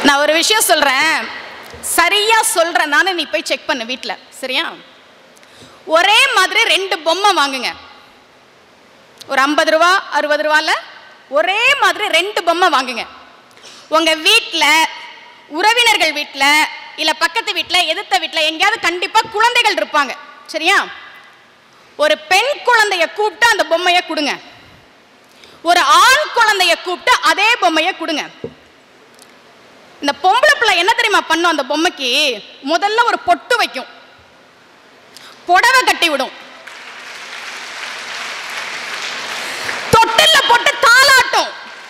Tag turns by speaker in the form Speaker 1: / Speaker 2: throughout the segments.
Speaker 1: நான் ஒரு விஷயம் சொல்றேன் சரியா சொல்றேன் நானே நீ போய் செக் பண்ணு வீட்டில் சரியா ஒரே மாதிரி ரெண்டு பொம்மை வாங்குங்க ஒரு ஐம்பது ரூபா அறுபது ரூபால ஒரே மாதிரி ரெண்டு பொம்மை வாங்குங்க உங்க வீட்டில் உறவினர்கள் வீட்டில் இல்லை பக்கத்து வீட்டில் எதிர்த்த வீட்டில் எங்கேயாவது கண்டிப்பாக குழந்தைகள் இருப்பாங்க சரியா ஒரு பெண் குழந்தைய கூப்பிட்டு அந்த பொம்மையை கொடுங்க ஒரு ஆண் குழந்தைய கூப்பிட்டு அதே பொம்மையை கொடுங்க இந்த பொம்பளை பிள்ளை என்ன தெரியுமா பண்ணும் அந்த பொம்மைக்கு முதல்ல ஒரு பொட்டு வைக்கும் புடவை கட்டி விடும் தொட்டில்ல போட்டு தாளாட்டும்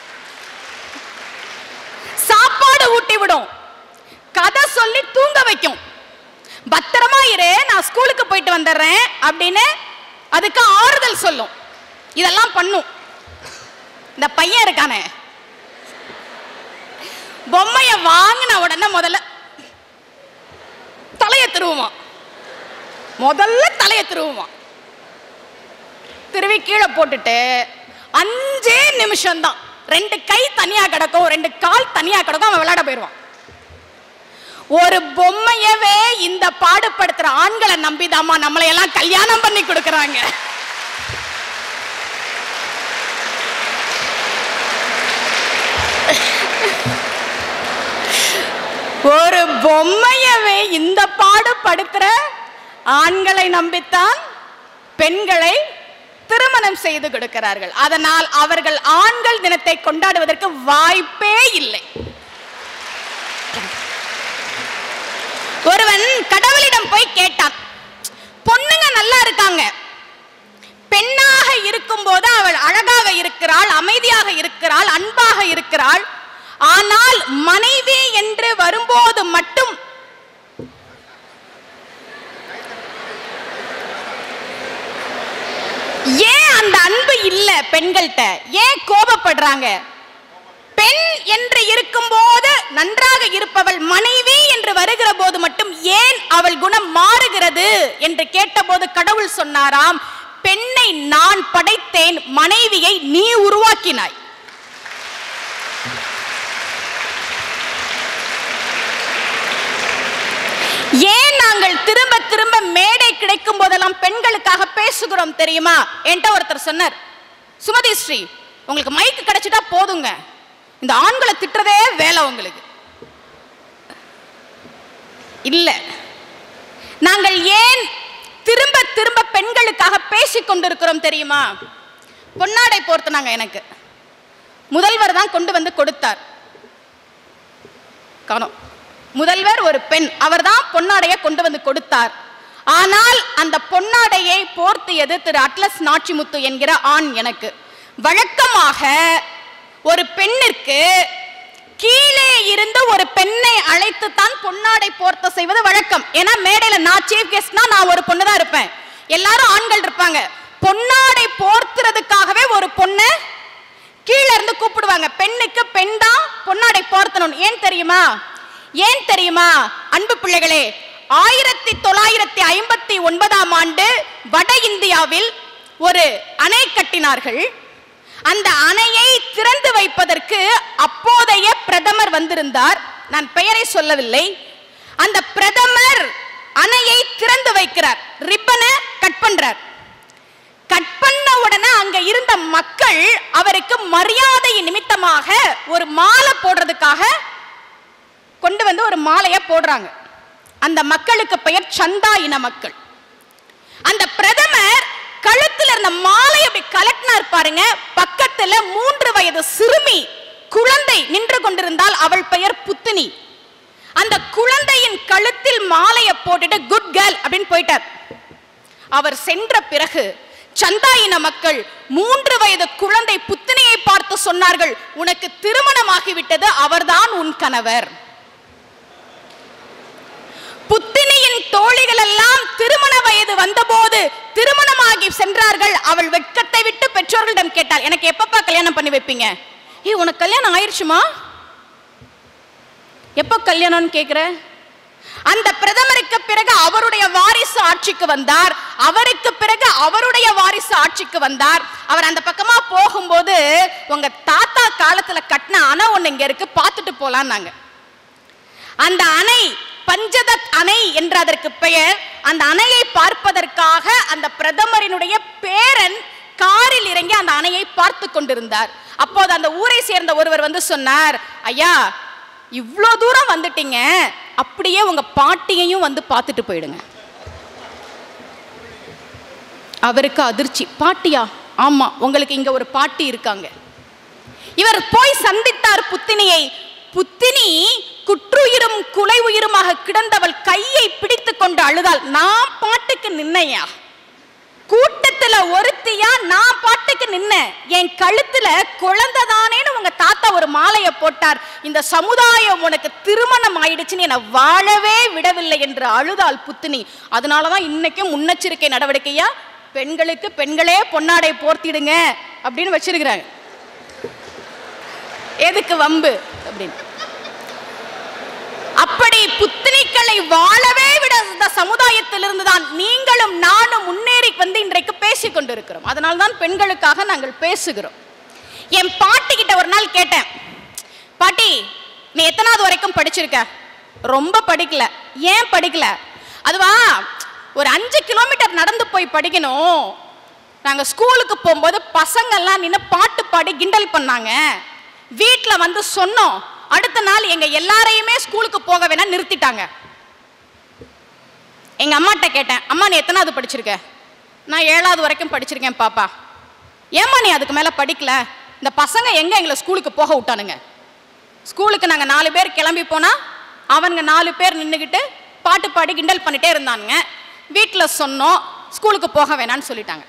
Speaker 1: சாப்பாடு ஊட்டி விடும் கதை சொல்லி தூங்க வைக்கும் பத்திரமா இரு நான் ஸ்கூலுக்கு போயிட்டு வந்துடுறேன் அப்படின்னு அதுக்கு ஆறுதல் சொல்லும் இதெல்லாம் பண்ணும் இந்த பையன் இருக்கானே பொம்மைய வாங்கின உடனே முதல்ல தலைய திருவுவான் முதல்ல தலைய திருவுவான் திருவி கீழே போட்டுட்டு அஞ்சே நிமிஷம் தான் ரெண்டு கை தனியா கிடக்கும் ரெண்டு கால் தனியா கிடக்கும் அவன் விளையாட போயிடுவான் ஒரு பொம்மையவே இந்த பாடுபடுத்துற ஆண்களை நம்பிதாமா நம்மளை எல்லாம் கல்யாணம் பண்ணி கொடுக்கறாங்க ஒரு பொம்மையவே இந்த பாடுபடுத்துற ஆண்களை நம்பித்தான் பெண்களை திருமணம் செய்து கொடுக்கிறார்கள் அதனால் அவர்கள் ஆண்கள் தினத்தை கொண்டாடுவதற்கு வாய்ப்பே இல்லை ஒருவன் கடவுளிடம் போய் கேட்டான் பொண்ணுங்க நல்லா இருக்காங்க பெண்ணாக இருக்கும்போது அவள் அழகாக இருக்கிறாள் அமைதியாக இருக்கிறாள் அன்பாக இருக்கிறாள் ஆனால் மனைவி என்று வரும்போது மட்டும் ஏன் அந்த அன்பு இல்ல பெண்கள்கிட்ட ஏன் கோபப்படுறாங்க பெண் என்று இருக்கும்போது நன்றாக இருப்பவள் மனைவி என்று வருகிற போது மட்டும் ஏன் அவள் குணம் மாறுகிறது என்று கேட்டபோது கடவுள் சொன்னாராம் பெண்ணை நான் படைத்தேன் மனைவியை நீ உருவாக்கினாய் ஏன் நாங்கள் திரும்ப திரும்ப மேடை கிடைக்கும் போதெல்லாம் பெண்களுக்காக பேசுகிறோம் தெரியுமா என்கிட்ட ஒருத்தர் சொன்னார் சுமதி ஸ்ரீ உங்களுக்கு மைக்கு கிடைச்சிட்டா போதுங்க இந்த ஆண்களை திட்டுறதே வேலை உங்களுக்கு இல்ல நாங்கள் ஏன் திரும்ப திரும்ப பெண்களுக்காக பேசிக் கொண்டிருக்கிறோம் தெரியுமா பொன்னாடை போர்த்தினாங்க எனக்கு முதல்வர் தான் கொண்டு வந்து கொடுத்தார் காணோம் முதல்வர் ஒரு பெண் அவர்தான் பொன்னாடையை கொண்டு வந்து கொடுத்தார் ஆனால் அந்த பொன்னாடையை போர்த்தியது திரு அட்லஸ் நாச்சிமுத்து என்கிற ஆண் எனக்கு வழக்கமாக ஒரு பெண்ணிற்கு கீழே இருந்து ஒரு பெண்ணை அழைத்து தான் பொன்னாடை போர்த்த செய்வது வழக்கம் ஏன்னா மேடையில நான் சீஃப் கெஸ்ட்னா நான் ஒரு பொண்ணு தான் இருப்பேன் எல்லாரும் ஆண்கள் இருப்பாங்க பொன்னாடை போர்த்துறதுக்காகவே ஒரு பொண்ணு கீழே இருந்து கூப்பிடுவாங்க பெண்ணுக்கு பெண் தான் பொன்னாடை போர்த்தணும் ஏன் தெரியுமா ஏன் தெரியுமா அன்பு பிள்ளைகளே ஆயிரத்தி தொள்ளாயிரத்தி ஐம்பத்தி ஒன்பதாம் ஆண்டு வட இந்தியாவில் ஒரு அணை கட்டினார்கள் அந்த அணையை திறந்து வைப்பதற்கு அப்போதைய பிரதமர் வந்திருந்தார் நான் பெயரை சொல்லவில்லை அந்த பிரதமர் அணையை திறந்து வைக்கிறார் ரிப்பனை கட் பண்றார் கட் பண்ண உடனே அங்க இருந்த மக்கள் அவருக்கு மரியாதை நிமித்தமாக ஒரு மாலை போடுறதுக்காக கொண்டு வந்து ஒரு மாலையை போடுறாங்க அந்த மக்களுக்கு பெயர் சந்தா இன மக்கள் அந்த பிரதமர் கழுத்துல இருந்த மாலை அப்படி கலட்டினார் பாருங்க பக்கத்துல மூன்று வயது சிறுமி குழந்தை நின்று கொண்டிருந்தால் அவள் பெயர் புத்தினி அந்த குழந்தையின் கழுத்தில் மாலையை போட்டுட்டு குட் கேர்ள் அப்படின்னு போயிட்டார் அவர் சென்ற பிறகு சந்தா இன மக்கள் மூன்று வயது குழந்தை புத்தினியை பார்த்து சொன்னார்கள் உனக்கு திருமணமாகிவிட்டது அவர்தான் உன் கணவர் புத்தினியின் தோழிகள் எல்லாம் திருமண வயது வந்தபோது திருமணமாகி சென்றார்கள் அவள் வெட்கத்தை விட்டு பெற்றோர்களிடம் கேட்டாள் எனக்கு எப்பப்பா கல்யாணம் பண்ணி வைப்பீங்க ஏய் உனக்கு கல்யாணம் ஆயிடுச்சுமா எப்போ கல்யாணம்னு கேக்குற அந்த பிரதமருக்கு பிறகு அவருடைய வாரிசு ஆட்சிக்கு வந்தார் அவருக்கு பிறகு அவருடைய வாரிசு ஆட்சிக்கு வந்தார் அவர் அந்த பக்கமா போகும்போது உங்க தாத்தா காலத்துல கட்டின அணை ஒண்ணு இங்க இருக்கு பார்த்துட்டு போலான்னாங்க அந்த அணை பஞ்சதத் அணை என்ற அதற்கு பெயர் அந்த அணையை பார்ப்பதற்காக அந்த பிரதமரினுடைய பேரன் காரில் இறங்கி அந்த அணையை பார்த்து கொண்டிருந்தார் அப்போது அந்த ஊரை சேர்ந்த ஒருவர் வந்து சொன்னார் ஐயா இவ்வளோ தூரம் வந்துட்டீங்க அப்படியே உங்க பாட்டியையும் வந்து பார்த்துட்டு போயிடுங்க அவருக்கு அதிர்ச்சி பாட்டியா ஆமா உங்களுக்கு இங்க ஒரு பாட்டி இருக்காங்க இவர் போய் சந்தித்தார் புத்தினியை புத்தினி குற்றுயிரும் குலை உயிருமாக கிடந்தவள் கையை பிடித்து கொண்டு அழுதாள் நான் பாட்டுக்கு நின்னையா கூட்டத்துல ஒருத்தியா நான் பாட்டுக்கு நின்ன என் கழுத்துல குழந்தைதானேன்னு உங்க தாத்தா ஒரு மாலையை போட்டார் இந்த சமுதாயம் உனக்கு திருமணம் ஆயிடுச்சுன்னு என்னை வாழவே விடவில்லை என்று அழுதாள் புத்தினி அதனாலதான் இன்னைக்கும் முன்னெச்சரிக்கை நடவடிக்கையா பெண்களுக்கு பெண்களே பொன்னாடை போர்த்திடுங்க அப்படின்னு வச்சிருக்கிறாங்க எதுக்கு வம்பு அப்படின்னு அப்படி புத்தினிக்களை வாழவே விட இந்த சமுதாயத்திலிருந்து தான் நீங்களும் நானும் முன்னேறி வந்து இன்றைக்கு பேசிக் கொண்டிருக்கிறோம் அதனால தான் பெண்களுக்காக நாங்கள் பேசுகிறோம் என் பாட்டி கிட்ட ஒரு நாள் கேட்டேன் பாட்டி நீ எத்தனாவது வரைக்கும் படிச்சிருக்க ரொம்ப படிக்கல ஏன் படிக்கல அதுவா ஒரு அஞ்சு கிலோமீட்டர் நடந்து போய் படிக்கணும் நாங்கள் ஸ்கூலுக்கு போகும்போது பசங்கள்லாம் நின்று பாட்டு பாடி கிண்டல் பண்ணாங்க வீட்டில் வந்து சொன்னோம் அடுத்த நாள் எங்க எல்லாரையுமே ஸ்கூலுக்கு போக வேணா நிறுத்திட்டாங்க எங்க அம்மாட்ட கேட்டேன் அம்மா நீ எத்தனாவது படிச்சிருக்க நான் ஏழாவது வரைக்கும் படிச்சிருக்கேன் பாப்பா ஏம்மா நீ அதுக்கு மேல படிக்கல இந்த பசங்க எங்க எங்களை ஸ்கூலுக்கு போக விட்டானுங்க ஸ்கூலுக்கு நாங்க நாலு பேர் கிளம்பி போனா அவனுங்க நாலு பேர் நின்றுக்கிட்டு பாட்டு பாடி கிண்டல் பண்ணிட்டே இருந்தானுங்க வீட்டில் சொன்னோம் ஸ்கூலுக்கு போக வேணான்னு சொல்லிட்டாங்க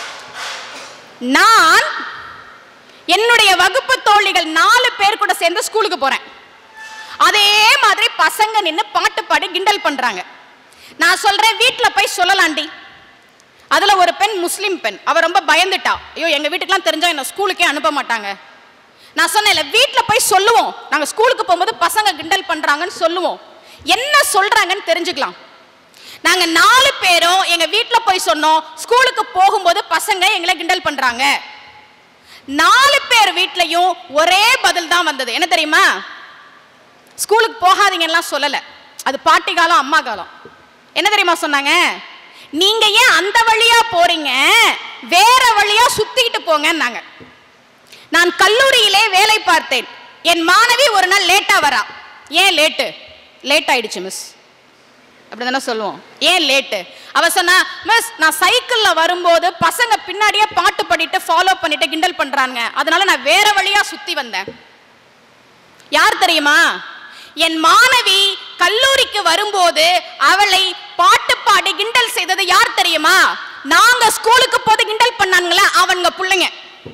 Speaker 1: நான் என்னுடைய வகுப்பு தோழிகள் நாலு பேர் கூட சேர்ந்து ஸ்கூலுக்கு போறேன் அதே மாதிரி பசங்க நின்று பாட்டு பாடி கிண்டல் பண்றாங்க நான் சொல்றேன் வீட்டில் போய் சொல்லலாண்டி அதுல ஒரு பெண் முஸ்லிம் பெண் அவ ரொம்ப பயந்துட்டா ஐயோ எங்க வீட்டுக்குலாம் தெரிஞ்சா என்ன ஸ்கூலுக்கே அனுப்ப மாட்டாங்க நான் சொன்னேன்ல வீட்டில் போய் சொல்லுவோம் நாங்க ஸ்கூலுக்கு போகும்போது பசங்க கிண்டல் பண்றாங்கன்னு சொல்லுவோம் என்ன சொல்றாங்கன்னு தெரிஞ்சுக்கலாம் நாங்க நாலு பேரும் எங்க வீட்டில் போய் சொன்னோம் ஸ்கூலுக்கு போகும்போது பசங்க எங்களை கிண்டல் பண்றாங்க நாலு பேர் வீட்லயும் ஒரே பதில் தான் வந்தது என்ன தெரியுமா ஸ்கூலுக்கு போகாதீங்கலாம் சொல்லல அது பாட்டி காலம் அம்மா காலம் என்ன தெரியுமா சொன்னாங்க நீங்க ஏன் அந்த வழியா போறீங்க வேற வழியா சுத்திக்கிட்டு போங்கன்னாங்க நான் கல்லூரியிலே வேலை பார்த்தேன் என் மாணவி ஒரு நாள் லேட்டா வரா ஏன் லேட்டு லேட் ஆயிடுச்சு மிஸ் அப்படிதானே சொல்லுவோம் ஏன் லேட்டு அவ சொன்னா மிஸ் நான் சைக்கிள்ல வரும்போது பசங்க பின்னாடியே பாட்டு பாடிட்டு ஃபாலோ பண்ணிட்டு கிண்டல் பண்றாங்க அதனால நான் வேற வழியா சுத்தி வந்தேன் யார் தெரியுமா என் மாணவி கல்லூரிக்கு வரும்போது அவளை பாட்டு பாடி கிண்டல் செய்தது யார் தெரியுமா நாங்க ஸ்கூலுக்கு போது கிண்டல் பண்ணானுங்களே அவனுங்க பிள்ளைங்க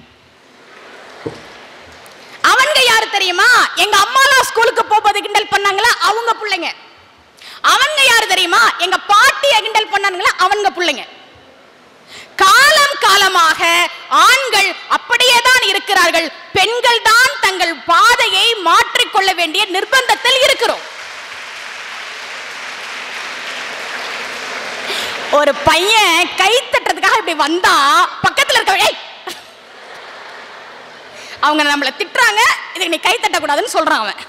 Speaker 1: அவனுங்க யார் தெரியுமா எங்க அம்மாலாம் ஸ்கூலுக்கு போகும்போது கிண்டல் பண்ணாங்களா அவங்க பிள்ளைங்க அவங்க யார் தெரியுமா எங்க பாட்டியை கிண்டல் பண்ணானுங்களா அவங்க பிள்ளைங்க காலம் காலமாக ஆண்கள் அப்படியே தான் இருக்கிறார்கள் பெண்கள் தான் தங்கள் பாதையை மாற்றிக்கொள்ள வேண்டிய நிர்பந்தத்தில் இருக்கிறோம் ஒரு பையன் கை தட்டுறதுக்காக இப்படி வந்தா பக்கத்துல இருக்க "ஏய்!" அவங்க நம்மளை திட்டுறாங்க இதுக்கு நீ கை தட்டக்கூடாதுன்னு சொல்றான் அவன்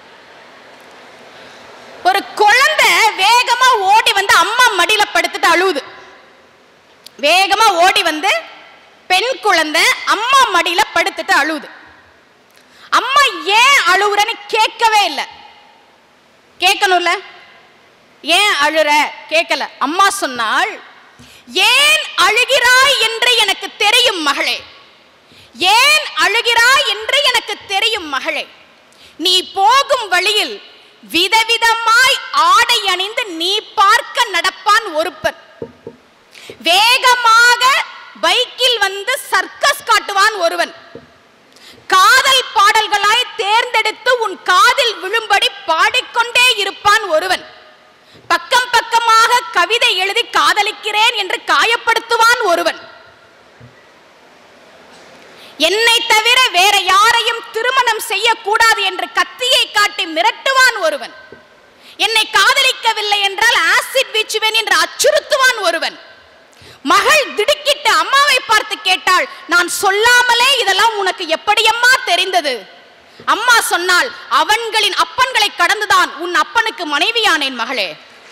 Speaker 1: ஒரு குழந்தை வேகமா ஓடி வந்து அம்மா மடியில படுத்துட்டு அழுவுது வேகமா ஓடி வந்து பெண் குழந்தை அம்மா மடியில படுத்துட்டு அழுவுது அம்மா ஏன் அழுவுறன்னு கேட்கவே இல்லை கேட்கணும்ல ஏன் அழுற கேட்கல அம்மா சொன்னாள் ஏன் அழுகிறாய் என்று எனக்கு தெரியும் மகளே ஏன் அழுகிறாய் என்று எனக்கு தெரியும் மகளே நீ போகும் வழியில் விதவிதமாய் ஆடை அணிந்து நீ பார்க்க நடப்பான் ஒருப்பன் வேகமாக பைக்கில் வந்து சர்க்கஸ் காட்டுவான் ஒருவன் காதல் பாடல்களாய் தேர்ந்தெடுத்து உன் காதில் விழும்படி பாடிக்கொண்டே இருப்பான் ஒருவன் பக்கம் பக்கமாக கவிதை எழுதி காதலிக்கிறேன் என்று காயப்படுத்துவான் ஒருவன் என்னை தவிர வேற யாரையும் திருமணம் செய்யக்கூடாது என்று கத்தியை காட்டி மிரட்டுவான் ஒருவன் என்னை காதலிக்கவில்லை என்றால் ஆசிட் வீச்சுவேன் என்று அச்சுறுத்துவான் ஒருவன் மகள் திடுக்கிட்டு அம்மாவை பார்த்து கேட்டாள் நான் சொல்லாமலே இதெல்லாம் உனக்கு எப்படியம்மா தெரிந்தது அம்மா சொன்னால் அவன்களின் அப்பன்களை கடந்துதான் தான் உன் அப்பனுக்கு மனைவியானேன் மகளே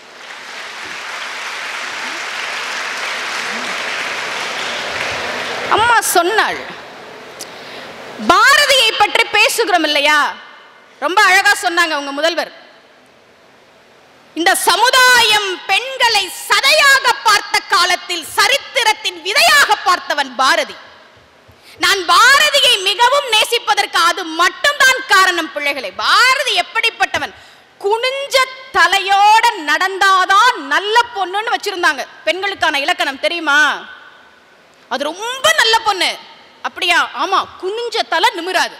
Speaker 1: அம்மா சொன்னாள் பாரதியை பற்றி பேசுகிறோம் இல்லையா ரொம்ப அழகா சொன்னாங்க உங்க முதல்வர் இந்த சமுதாயம் பெண்களை சதையாக பார்த்த காலத்தில் சரித்திரத்தின் விதையாக பார்த்தவன் பாரதி நான் பாரதியை மிகவும் நேசிப்பதற்கு அது மட்டும்தான் காரணம் பிள்ளைகளை பாரதி எப்படிப்பட்டவன் குனிஞ்ச தலையோட நடந்தாதான் நல்ல பொண்ணுன்னு வச்சிருந்தாங்க பெண்களுக்கான இலக்கணம் தெரியுமா அது ரொம்ப நல்ல பொண்ணு அப்படியா ஆமா குனிஞ்ச தலை நிமிராது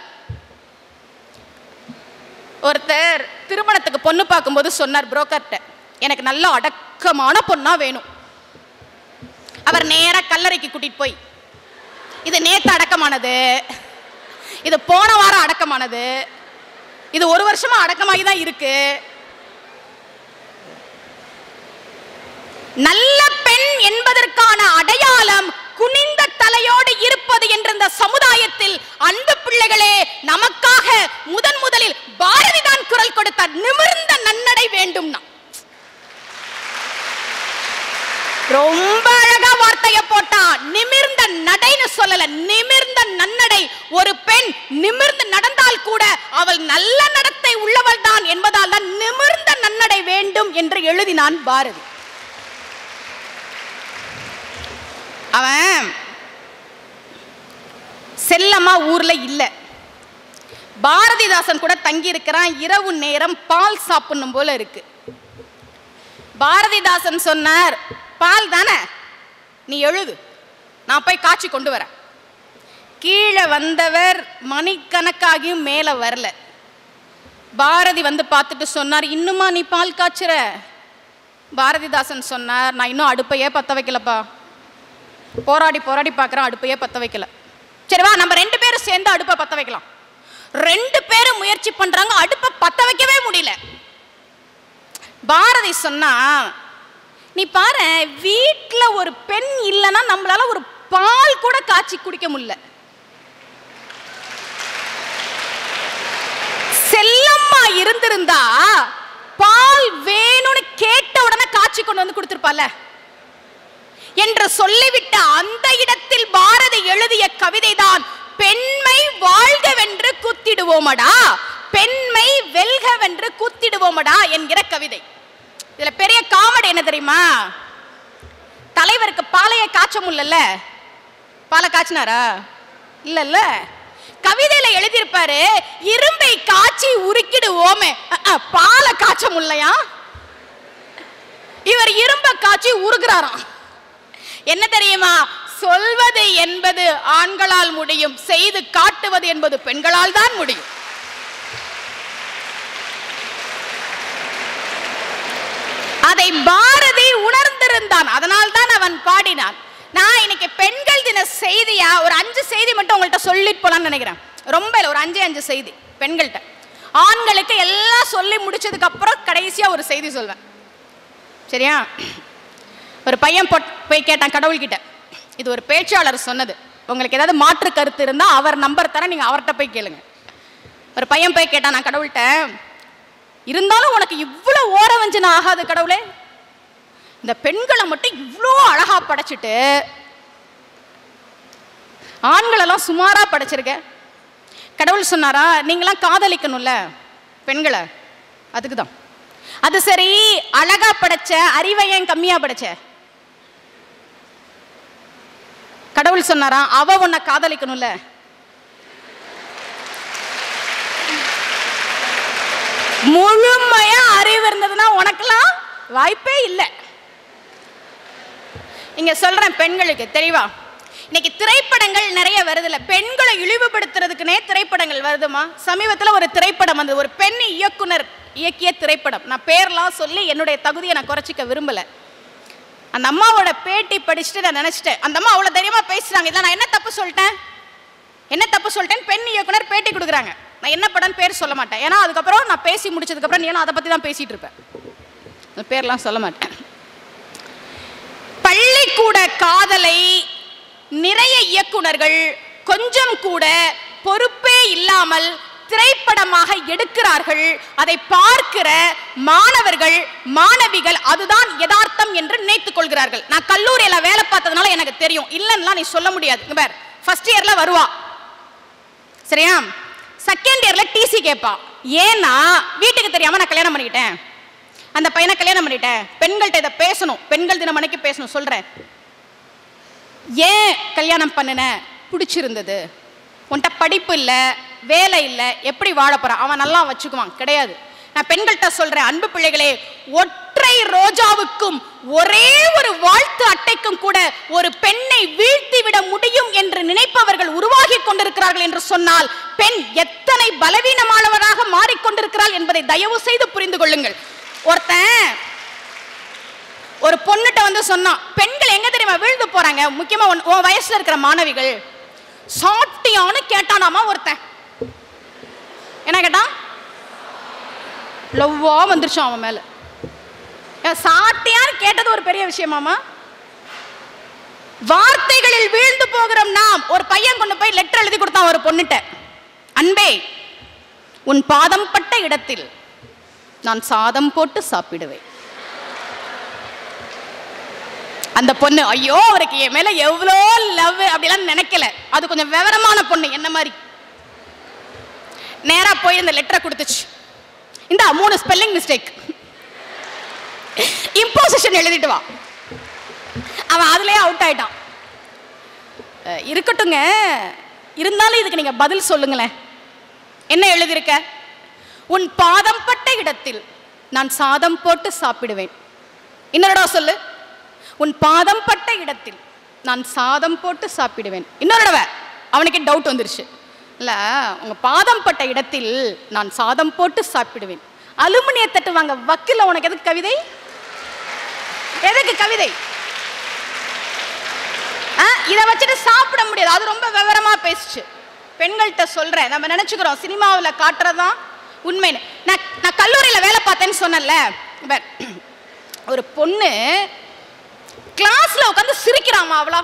Speaker 1: ஒருத்தர் திருமணத்துக்கு பொண்ணு பார்க்கும்போது சொன்னார் புரோக்கர்கிட்ட எனக்கு நல்ல அடக்கமான பொண்ணா வேணும் அவர் நேரா கல்லறைக்கு கூட்டிட்டு போய் இது நேத்து அடக்கமானது இது போன வாரம் அடக்கமானது இது ஒரு வருஷமா அடக்கமாகி தான் இருக்கு நல்ல பெண் என்பதற்கான அடையாளம் குனிந்த தலையோடு இருப்பது என்ற இந்த சமுதாயத்தில் அன்பு பிள்ளைகளே நமக்காக முதன் முதலில் பாரதி தான் குரல் கொடுத்தார் நிமிர்ந்த நன்னடை வேண்டும்னா ரொம்ப அழகா வார்த்தைய போட்டா நிமிர்ந்த நடைன்னு சொல்லல நிமிர்ந்த நன்னடை ஒரு பெண் நிமிர்ந்து நடந்தால் கூட அவள் நல்ல நடத்தை உள்ளவள் தான் என்பதால் தான் நிமிர்ந்த நன்னடை வேண்டும் என்று எழுதினான் பாரதி அவன் செல்லம்மா ஊர்ல இல்ல பாரதிதாசன் கூட தங்கி இருக்கிறான் இரவு நேரம் பால் சாப்பிடணும் போல இருக்கு பாரதிதாசன் சொன்னார் பால் தானே நீ எழுது நான் போய் காய்ச்சி கொண்டு வரேன் கீழே வந்தவர் மணிக்கணக்காகியும் மேலே வரல பாரதி வந்து பார்த்துட்டு சொன்னார் இன்னுமா நீ பால் காய்ச்சுற பாரதிதாசன் சொன்னார் நான் இன்னும் அடுப்பையே பற்ற வைக்கலப்பா போராடி போராடி பார்க்குறேன் அடுப்பையே பற்ற வைக்கல சரி வா நம்ம ரெண்டு பேரும் சேர்ந்து அடுப்பை பற்ற வைக்கலாம் ரெண்டு பேரும் முயற்சி பண்றாங்க அடுப்பை பற்ற வைக்கவே முடியல பாரதி சொன்னா நீ பாரு வீட்ல ஒரு பெண் இல்லைன்னா நம்மளால ஒரு பால் கூட காய்ச்சி குடிக்க முடியல செல்லம்மா இருந்திருந்தா பால் வேணும்னு கேட்ட உடனே காய்ச்சி கொண்டு வந்து கொடுத்திருப்பால என்று சொல்லிவிட்ட அந்த இடத்தில் பாரதி எழுதிய கவிதைதான் பெண்மை வாழ்கவென்று குத்திடுவோமடா பெண்மை வெல்கவென்று குத்திடுவோமடா என்கிற கவிதை இதுல பெரிய காமெடி என்ன தெரியுமா தலைவருக்கு பாலைய காய்ச்ச முடியல பாலை காய்ச்சினாரா இல்லல்ல கவிதையில எழுதியிருப்பாரு இரும்பை காய்ச்சி உருக்கிடுவோமே அஹ், அஹ், பாலை காய்ச்ச முடியலையா இவர் இரும்ப காய்ச்சி உருகுறாராம் என்ன தெரியுமா சொல்வது என்பது ஆண்களால் முடியும் செய்து காட்டுவது என்பது பெண்களால் தான் முடியும் அதை பாரதி உணர்ந்திருந்தான் அதனால் தான் அவன் பாடினான் நான் இன்னைக்கு பெண்கள் தின செய்தியா ஒரு அஞ்சு செய்தி மட்டும் உங்கள்கிட்ட சொல்லிட்டு போலாம்னு நினைக்கிறேன் ரொம்ப இல்லை ஒரு அஞ்சே அஞ்சு செய்தி பெண்கள்கிட்ட ஆண்களுக்கு எல்லாம் சொல்லி முடிச்சதுக்கு அப்புறம் கடைசியா ஒரு செய்தி சொல்வேன் சரியா ஒரு பையன் பொட்- போய் கேட்டான் கடவுள்கிட்ட இது ஒரு பேச்சாளர் சொன்னது உங்களுக்கு ஏதாவது மாற்று கருத்து இருந்தால் அவர் நம்பர் தரேன் நீங்கள் அவர்கிட்ட போய் கேளுங்க ஒரு பையன் போய் கேட்டான் நான் கடவுள்கிட்ட இருந்தாலும் உனக்கு இவ்வளோ ஓர வஞ்சனை ஆகாது கடவுளே இந்த பெண்களை மட்டும் இவ்வளோ அழகா படைச்சிட்டு ஆண்களெல்லாம் சுமாரா படைச்சிருக்க கடவுள் சொன்னாரா நீங்களாம் காதலிக்கணும்ல பெண்களை அதுக்கு தான் அது சரி அழகா படைச்ச அறிவை ஏன் கம்மியா படைச்ச கடவுள் சொன்னாரா அவ உன்னை காதலிக்கணும்ல முழுமையா அறிவு இருந்ததுன்னா உனக்கெல்லாம் வாய்ப்பே இல்லை இங்க சொல்றேன் பெண்களுக்கு தெளிவா இன்னைக்கு திரைப்படங்கள் நிறைய வருதுல்ல பெண்களை இழிவுபடுத்துறதுக்குனே திரைப்படங்கள் வருதுமா சமீபத்துல ஒரு திரைப்படம் வந்தது ஒரு பெண் இயக்குனர் இயக்கிய திரைப்படம் நான் பேர்லாம் சொல்லி என்னுடைய தகுதியை நான் குறைச்சிக்க விரும்பல அந்த அம்மாவோட பேட்டி படிச்சுட்டு நான் நினைச்சிட்டேன் அந்த அம்மா அவ்வளவு தைரியமா பேசுறாங்க இதில் நான் என்ன தப்பு சொல்லிட்டேன் என்ன தப்பு சொல்லிட்டேன் பெண் இயக்குனர் பேட்டி கொடுக்குறாங்க நான் என்ன படம்னு பேர் சொல்ல மாட்டேன் ஏன்னா அதுக்கப்புறம் நான் பேசி முடிச்சதுக்கப்புறம் நீ அதை பத்தி தான் பேசிட்டு இருப்பேன் அந்த பேர்லாம் சொல்ல மாட்டேன் பள்ளிக்கூட காதலை நிறைய இயக்குனர்கள் கொஞ்சம் கூட பொறுப்பே இல்லாமல் திரைப்படமாக எடுக்கிறார்கள் அதை பார்க்கிற மாணவர்கள் மாணவிகள் அதுதான் யதார்த்தம் என்று நினைத்துக் கொள்கிறார்கள் நான் கல்லூரியில வேலை பார்த்ததுனால எனக்கு தெரியும் இல்லைன்னா நீ சொல்ல முடியாது இங்க பார் ஃபர்ஸ்ட் இயர்ல வருவா சரியா செகண்ட் இயர்ல டிசி கேட்பா ஏன்னா வீட்டுக்கு தெரியாம நான் கல்யாணம் பண்ணிக்கிட்டேன் அந்த பையனை கல்யாணம் பண்ணிட்டேன் பெண்கள்கிட்ட இதை பேசணும் பெண்கள் தினம் அன்னைக்கு பேசணும் சொல்றேன் ஏன் கல்யாணம் பண்ணுன பிடிச்சிருந்தது உன்கிட்ட படிப்பு இல்லை வேலை இல்லை எப்படி வாழ போறான் அவன் நல்லா வச்சுக்குவான் கிடையாது நான் பெண்கள்கிட்ட சொல்றேன் அன்பு பிள்ளைகளே ஒற்றை ரோஜாவுக்கும் ஒரே ஒரு வாழ்த்து அட்டைக்கும் கூட ஒரு பெண்ணை வீழ்த்தி விட முடியும் என்று நினைப்பவர்கள் உருவாகி கொண்டிருக்கிறார்கள் என்று சொன்னால் பெண் எத்தனை பலவீனமானவராக மாறிக்கொண்டிருக்கிறாள் என்பதை தயவு செய்து புரிந்து கொள்ளுங்கள் ஒருத்தன் ஒரு பொண்ணுட்ட வந்து சொன்னான் பெண்கள் எங்க தெரியுமா விழுந்து போறாங்க முக்கியமா உன் உன் வயசுல இருக்கிற மாணவிகள் சாட்டியான்னு கேட்டானாமா ஒருத்தன் என்ன கேட்டான் லவ்வா வந்துருச்சான் அவன் மேல ஏன் சாட்டியான்னு கேட்டது ஒரு பெரிய விஷயமாமா வார்த்தைகளில் வீழ்ந்து போகிறோம் நாம் ஒரு பையன் கொண்டு போய் லெட்டர் எழுதி கொடுத்தான் ஒரு பொண்ணுட்ட அன்பே உன் பாதம் பட்ட இடத்தில் நான் சாதம் போட்டு சாப்பிடுவேன் அந்த பொண்ணு ஐயோ அவருக்கு என் மேல எவ்வளோ லவ் அப்படிலாம் நினைக்கல அது கொஞ்சம் விவரமான பொண்ணு என்ன மாதிரி நேரா போய் இந்த லெட்டரை கொடுத்துச்சு இந்த மூணு ஸ்பெல்லிங் மிஸ்டேக் இம்போசிஷன் எழுதிட்டு வா அவன் அதுலயே அவுட் ஆயிட்டான் அஹ், இருக்கட்டுங்க இருந்தாலும் இதுக்கு நீங்க பதில் சொல்லுங்களேன் என்ன எழுதியிருக்க உன் பாதம் பட்ட இடத்தில் நான் சாதம் போட்டு சாப்பிடுவேன் இன்னொரு தடவை சொல்லு உன் பாதம் பட்ட இடத்தில் நான் சாதம் போட்டு சாப்பிடுவேன் இன்னொரு தடவை அவனுக்கு டவுட் வந்துருச்சு இல்ல உங்க பாதம் பட்ட இடத்தில் நான் சாதம் போட்டு சாப்பிடுவேன் அலுமினிய தட்டு வாங்க வக்கில உனக்கு எதுக்கு கவிதை எதுக்கு கவிதை ஆ, இதை வச்சுட்டு சாப்பிட முடியாது அது ரொம்ப விவரமா பேசுச்சு பெண்கள்கிட்ட சொல்றேன் நம்ம நினைச்சுக்கிறோம் சினிமாவில் காட்டுறதுதான் உண்மைன்னு நான் நான் கல்லூரியில் வேலை பார்த்தேன்னு சொன்னேன்ல இவர், ஒரு பொண்ணு கிளாஸ்ல உட்காந்து சிரிக்கிறாமா அவளா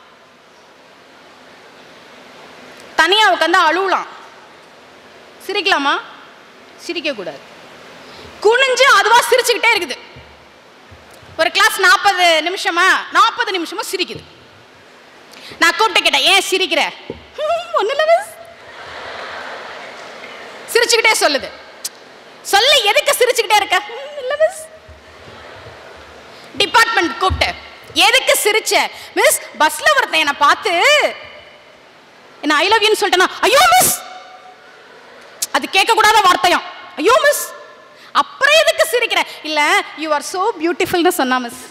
Speaker 1: தனியா உட்காந்து அழுவலாம் சிரிக்கலாமா சிரிக்க கூடாது குனிஞ்சு அதுவா சிரிச்சுக்கிட்டே இருக்குது ஒரு கிளாஸ் நாற்பது நிமிஷமா நாற்பது நிமிஷமா சிரிக்குது நான் கூப்பிட்டு கேட்டேன் ஏன் சிரிக்கிற ஒன்றும் இல்லை மிஸ் சிரிச்சுக்கிட்டே சொல்லுது சொல்ல எதுக்கு சிரிச்சுக்கிட்டே இருக்க "ம், இல்ல மிஸ் டிபார்ட்மெண்ட் கூப்பிட்டு எதுக்கு சிரிச்ச மிஸ் பஸ்ல ஒருத்தன் என்னை பார்த்து என்ன ஐ லவ் யூன்னு சொல்லிட்டேனா ஐயோ மிஸ் அது கேட்க கூடாத வார்த்தையாம் ஐயோ மிஸ் அப்புறம் எதுக்கு சிரிக்கிற இல்ல யூ ஆர் சோ பியூட்டிஃபுல்னு சொன்னா மிஸ்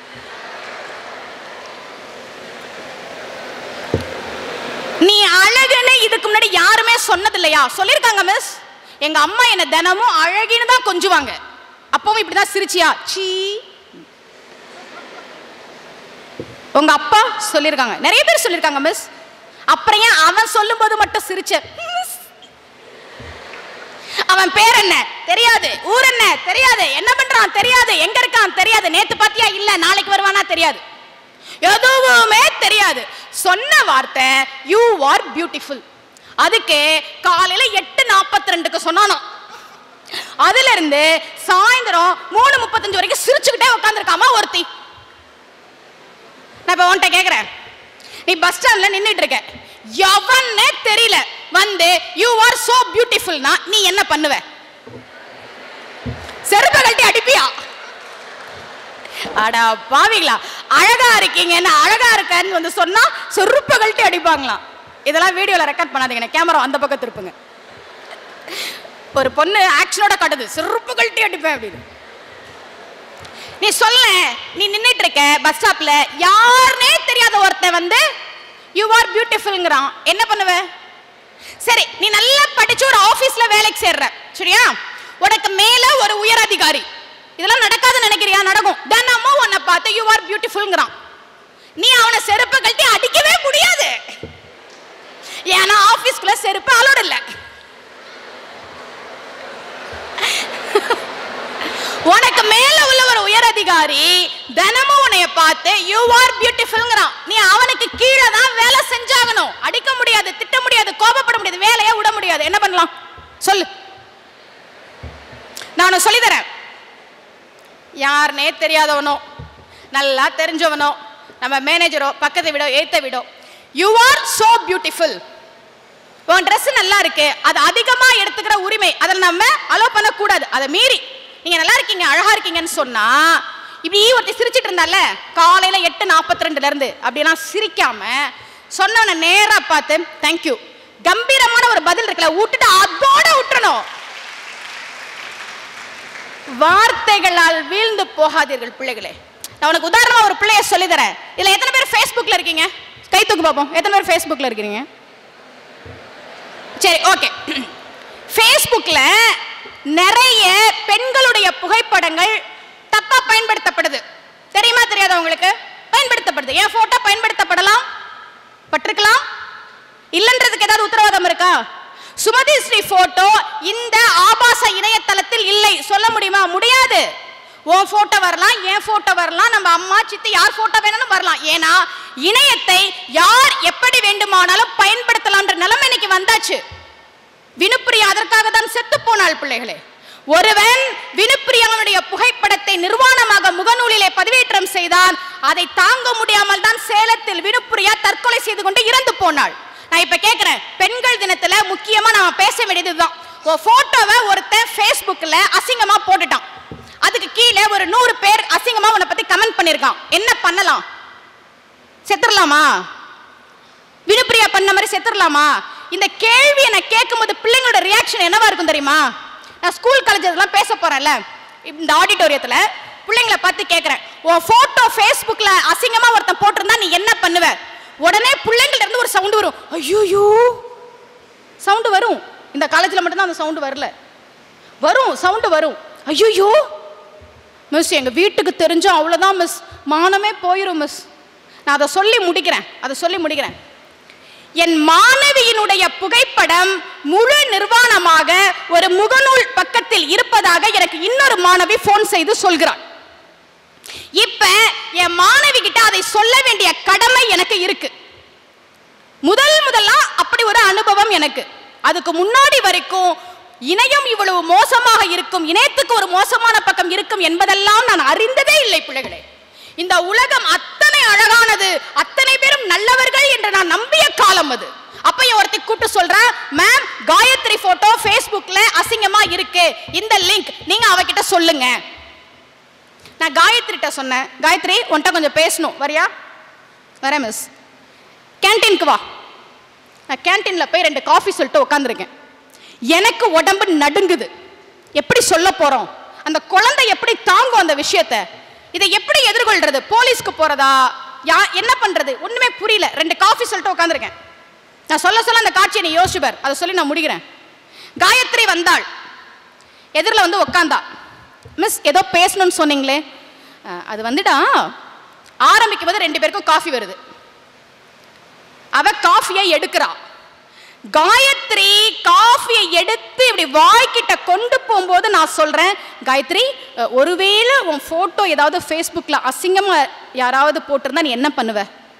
Speaker 1: நீ அழகுன்னு இதுக்கு முன்னாடி யாருமே சொன்னது இல்லையா சொல்லியிருக்காங்க மிஸ் எங்க அம்மா என்ன தினமும் அழகின்னு தான் கொஞ்சுவாங்க அப்பவும் இப்படிதான் சிரிச்சியா சீ உங்க அப்பா சொல்லியிருக்காங்க நிறைய பேர் சொல்லியிருக்காங்க மிஸ் அப்புறம் ஏன் அவன் சொல்லும்போது மட்டும் சிரிச்ச "மிஸ்." அவன் பேர் என்ன தெரியாது ஊர் என்ன தெரியாது என்ன பண்றான் தெரியாது எங்க இருக்கான் தெரியாது நேத்து பாத்தியா இல்ல நாளைக்கு வருவானா தெரியாது எதுவுமே தெரியாது சொன்ன வார்த்தை யூ ஆர் பியூட்டிஃபுல் அதுக்கு காலையில எட்டு நாற்பத்தி ரெண்டுக்கு சொன்னானோ அதுல இருந்து சாயந்தரம் மூணு முப்பத்தஞ்சு வரைக்கும் சிரிச்சுக்கிட்டே உட்காந்துருக்காமா ஒருத்தி நான் இப்ப உன்கிட்ட கேக்குறேன் நீ பஸ் ஸ்டாண்ட்ல நின்னுட்டு இருக்க எவன்னே தெரியல வந்து யூ ஆர் சோ பியூட்டிஃபுல்னா நீ என்ன பண்ணுவ செருப்ப கழட்டி அடிப்பியா அடா பாவிங்களா அழகா இருக்கீங்கன்னு அழகா இருக்கன்னு வந்து சொன்னா செருப்ப கழட்டி அடிப்பாங்களாம் இதெல்லாம் வீடியோல ரெக்கார்ட் பண்ணாதீங்க கேமரா அந்த பக்கம் திருப்புங்க ஒரு பொண்ணு ஆக்ஷனோட காட்டுது செருப்பு கழட்டி அடிப்பேன் அப்படின்னு நீ சொல்ல நீ நின்னுட்டு இருக்க பஸ் ஸ்டாப்ல யாருனே தெரியாத ஒருத்தன் வந்து யூ ஆர் பியூட்டிஃபுல்ங்கிறான் என்ன பண்ணுவ சரி நீ நல்லா படிச்சு ஒரு ஆபீஸ்ல வேலைக்கு சேர்ற சரியா உனக்கு மேல ஒரு உயர் அதிகாரி இதெல்லாம் நடக்காதுன்னு நினைக்கிறியா நடக்கும் தினமும் உன்னை பார்த்து யூ ஆர் பியூட்டிஃபுல்ங்கிறான் நீ அவனை செருப்பு கழட்டி அடிக்கவே முடியாது ஏன்னா ஆபீஸ்க்குள்ள செருப்பு அலோடு இல்லை உனக்கு மேல உள்ள ஒரு உயர் அதிகாரி தினமும் உன்னைய பார்த்து யூ ஆர் பியூட்டிஃபுல்ங்கிறான் நீ அவனுக்கு கீழே தான் வேலை செஞ்சாகணும் அடிக்க முடியாது திட்ட முடியாது கோபப்பட முடியாது வேலையை விட முடியாது என்ன பண்ணலாம் சொல்லு நான் சொல்லித்தரேன் யாருனே தெரியாதவனோ நல்லா தெரிஞ்சவனோ நம்ம மேனேஜரோ பக்கத்தை விடோ ஏத்த விடோ யூ ஆர் சோ பியூட்டிஃபுல் உன் Dress நல்லா இருக்கு அது அதிகமா எடுத்துக்கிற உரிமை அதில் நம்ம அலோ பண்ணக்கூடாது அதை மீறி நீங்க நல்லா இருக்கீங்க அழகா இருக்கீங்கன்னு சொன்னா இப்படி ஒருத்தி சிரிச்சிட்டு இருந்தால காலையில எட்டு நாற்பத்தி ரெண்டுல இருந்து அப்படியெல்லாம் சிரிக்காம சொன்னவன நேரா பார்த்து தேங்க்யூ கம்பீரமான ஒரு பதில் இருக்குல்ல விட்டுட்டு அதோட விட்டுறணும் வார்த்தைகளால் வீழ்ந்து போகாதீர்கள் பிள்ளைகளே நான் உனக்கு உதாரணமா ஒரு பிள்ளைய சொல்லி தரேன் இதுல எத்தனை பேர் ஃபேஸ்புக்ல இருக்கீங்க கை தூக்கு பார்ப்போம் எத்தனை பேர் ஃபேஸ்புக்ல இருக்கீங்க சரி ஓகே ஃபேஸ்புக்ல நிறைய பெண்களுடைய புகைப்படங்கள் தப்பா பயன்படுத்தப்படுது தெரியுமா தெரியாதா உங்களுக்கு பயன்படுத்தப்படுது என் போட்டோ பயன்படுத்தப்படலாம் பட்டிருக்கலாம் இல்லன்றதுக்கு ஏதாவது உத்தரவாதம் இருக்கா சுமதி ஸ்ரீ போட்டோ இந்த ஆபாச இணையதளத்தில் இல்லை சொல்ல முடியுமா முடியாது உன் போட்டோ வரலாம் என் போட்டோ வரலாம் நம்ம அம்மா சித்தி யார் போட்டோ வேணும்னு வரலாம் ஏன்னா இணையத்தை யார் எப்படி வேண்டுமானாலும் பயன்படுத்தலாம்ன்ற நிலைமை இன்னைக்கு வந்தாச்சு வினுப்பிரியா அதற்காக தான் செத்து போனாள் பிள்ளைகளே ஒருவன் வினுப்பிரியாவுடைய புகைப்படத்தை நிர்வாணமாக முகநூலிலே பதிவேற்றம் செய்தான் அதை தாங்க முடியாமல் தான் சேலத்தில் வினுப்பிரியா தற்கொலை செய்து கொண்டு இறந்து போனாள் நான் இப்ப கேக்குறேன் பெண்கள் தினத்துல முக்கியமா நாம பேச வேண்டியது இதுதான் ஒரு போட்டோவை ஒருத்தன் ஃபேஸ்புக்ல அசிங்கமா போட்டுட்டான் அதுக்கு கீழே ஒரு நூறு பேர் அசிங்கமா உன்னை பத்தி கமெண்ட் பண்ணிருக்கான் என்ன பண்ணலாம் செத்துடலாமா வினுப்பிரியா பண்ண மாதிரி செத்துடலாமா இந்த கேள்வியை நான் கேட்கும்போது பிள்ளைங்களோட ரியாக்ஷன் என்னவா இருக்கும் தெரியுமா நான் ஸ்கூல் காலேஜ் இதெல்லாம் பேச போறேன்ல இந்த ஆடிட்டோரியத்துல பிள்ளைங்களை பார்த்து கேட்குறேன் உன் போட்டோ ஃபேஸ்புக்ல அசிங்கமா ஒருத்தன் போட்டிருந்தா நீ என்ன பண்ணுவ உடனே பிள்ளைங்கள்ட்ட இருந்து ஒரு சவுண்ட் வரும் ஐயோயோ சவுண்டு வரும் இந்த காலேஜில் மட்டும்தான் அந்த சவுண்டு வரல வரும் சவுண்டு வரும் ஐயோயோ மிஸ் எங்கள் வீட்டுக்கு தெரிஞ்சோம் அவ்வளோதான் மிஸ் மானமே போயிடும் மிஸ் நான் அதை சொல்லி முடிக்கிறேன் அதை சொல்லி முடிக்கிறேன் என் மாணவியினுடைய புகைப்படம் முழு நிர்வாணமாக ஒரு முகநூல் பக்கத்தில் இருப்பதாக எனக்கு இன்னொரு மாணவி ஃபோன் செய்து சொல்கிறாள் இப்ப என் மாணவி கிட்ட அதை சொல்ல வேண்டிய கடமை எனக்கு இருக்கு முதல் முதலா அப்படி ஒரு அனுபவம் எனக்கு அதுக்கு முன்னாடி வரைக்கும் இணையம் இவ்வளவு மோசமாக இருக்கும் இணையத்துக்கு ஒரு மோசமான பக்கம் இருக்கும் என்பதெல்லாம் நான் அறிந்ததே இல்லை பிள்ளைகளே இந்த உலகம் அத்தனை அழகானது அத்தனை பேரும் நல்லவர்கள் என்று நான் நம்பிய காலம் அது அப்ப என் ஒருத்தி கூப்பிட்டு சொல்றேன் மேம் காயத்ரி போட்டோ ஃபேஸ்புக்ல அசிங்கமா இருக்கு இந்த லிங்க் நீங்க அவகிட்ட சொல்லுங்க நான் காயத்ரிட்ட சொன்னேன் காயத்ரி உன்கிட்ட கொஞ்சம் பேசணும் வரியா வரேன் மிஸ் கேன்டீனுக்கு வா நான் கேன்டீனில் போய் ரெண்டு காஃபி சொல்லிட்டு உட்காந்துருக்கேன் எனக்கு உடம்பு நடுங்குது எப்படி சொல்ல போறோம் அந்த குழந்தை எப்படி தாங்கும் அந்த விஷயத்தை இதை எப்படி எதிர்கொள்றது போலீஸ்க்கு போறதா யா என்ன பண்றது ஒண்ணுமே புரியல ரெண்டு காஃபி சொல்லிட்டு உட்காந்துருக்கேன் நான் சொல்ல சொல்ல அந்த காட்சியை நீ யோசிச்சுப்பார் அதை சொல்லி நான் முடிக்கிறேன் காயத்ரி வந்தாள் எதிரில் வந்து உட்காந்தா மிஸ் ஏதோ பேசணும்னு சொன்னீங்களே அஹ், அது வந்துடா ஆரம்பிக்கும் போது ரெண்டு பேருக்கும் காஃபி வருது அவ காஃபியை எடுக்கிறா காயத்ரி காஃபியை எடுத்து இப்படி வாய்க்கிட்ட கொண்டு போகும்போது நான் சொல்றேன் காயத்ரி அஹ், ஒருவேளை உன் போட்டோ ஏதாவது ஃபேஸ்புக்ல அசிங்கமா யாராவது போட்டிருந்தா நீ என்ன பண்ணுவ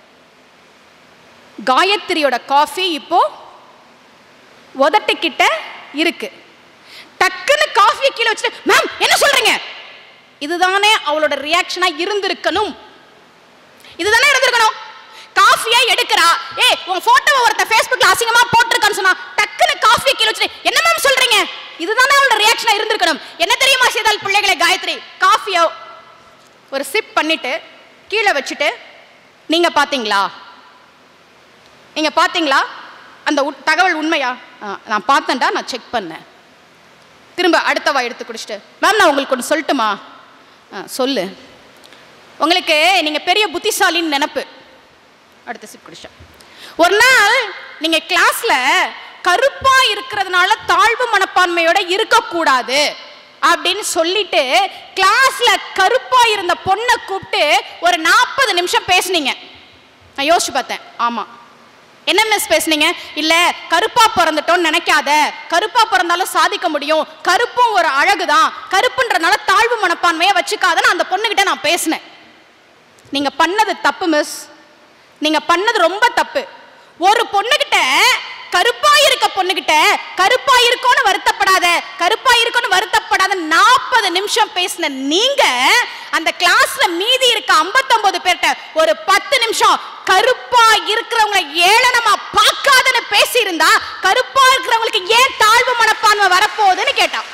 Speaker 1: காயத்ரியோட காஃபி இப்போ உதட்டுக்கிட்ட இருக்கு டக்குன்னு காஃபியை கீழே வச்சுட்டு மேம் என்ன சொல்றீங்க இதுதானே அவளோட ரியாக்ஷனா இருந்திருக்கணும் இதுதானே இருந்திருக்கணும் காஃபியா எடுக்கிறா ஏ உன் போட்டோவை ஒருத்த ஃபேஸ்புக்ல அசிங்கமா போட்டிருக்கான்னு சொன்னா டக்குன்னு காஃபியை கீழே வச்சுட்டு என்ன மேம் சொல்றீங்க இதுதானே அவளோட ரியாக்ஷனா இருந்திருக்கணும் என்ன தெரியுமா செய்தால் பிள்ளைகளை காயத்ரி காஃபியை ஒரு சிப் பண்ணிட்டு கீழே வச்சுட்டு நீங்க பாத்தீங்களா நீங்க பாத்தீங்களா அந்த உட்- தகவல் உண்மையா ஆ, நான் பார்த்தேன்டா நான் செக் பண்ணேன் திரும்ப அடுத்த வாய் எடுத்து குடிச்சிட்டு மேம் நான் உங்களுக்கு ஒன்று சொல்லட்டுமா ஆ, சொல்லு உங்களுக்கு நீங்க பெரிய புத்திசாலின்னு நினப்பு அடுத்த சிப் குடிச்சேன் ஒரு நாள் நீங்க கிளாஸ்ல கருப்பா இருக்கிறதுனால தாழ்வு மனப்பான்மையோட இருக்கக்கூடாது அப்படின்னு சொல்லிட்டு கிளாஸ்ல கருப்பா இருந்த பொண்ணை கூப்பிட்டு ஒரு நாற்பது நிமிஷம் பேசுனீங்க நான் யோசிச்சு பார்த்தேன் ஆமா என்ன மிஸ் பேசுனீங்க இல்ல கருப்பா பிறந்துட்டோம்னு நினைக்காத கருப்பா பிறந்தாலும் சாதிக்க முடியும் கருப்பும் ஒரு அழகுதான் கருப்புன்றனால தாழ்வு மனப்பான்மையை வச்சுக்காதன்னு அந்த பொண்ணுகிட்ட நான் பேசினேன் நீங்க பண்ணது தப்பு மிஸ் நீங்க பண்ணது ரொம்ப தப்பு ஒரு பொண்ணுகிட்ட கருப்பா இருக்க பொண்ணுகிட்ட கருப்பா இருக்கோன்னு வருத்தப்படாத கருப்பா இருக்கோன்னு வருத்தப்படாத நாற்பது நிமிஷம் பேசின நீங்க அந்த கிளாஸ்ல மீதி இருக்க 59 பேர்ட்ட ஒரு பத்து நிமிஷம் கருப்பா இருக்கிறவங்க ஏளனமா பார்க்காதன்னு பேசி இருந்தா கருப்பா இருக்கிறவங்களுக்கு ஏன் தாழ்வு மனப்பான்மை வரப்போகுதுன்னு கேட்டான்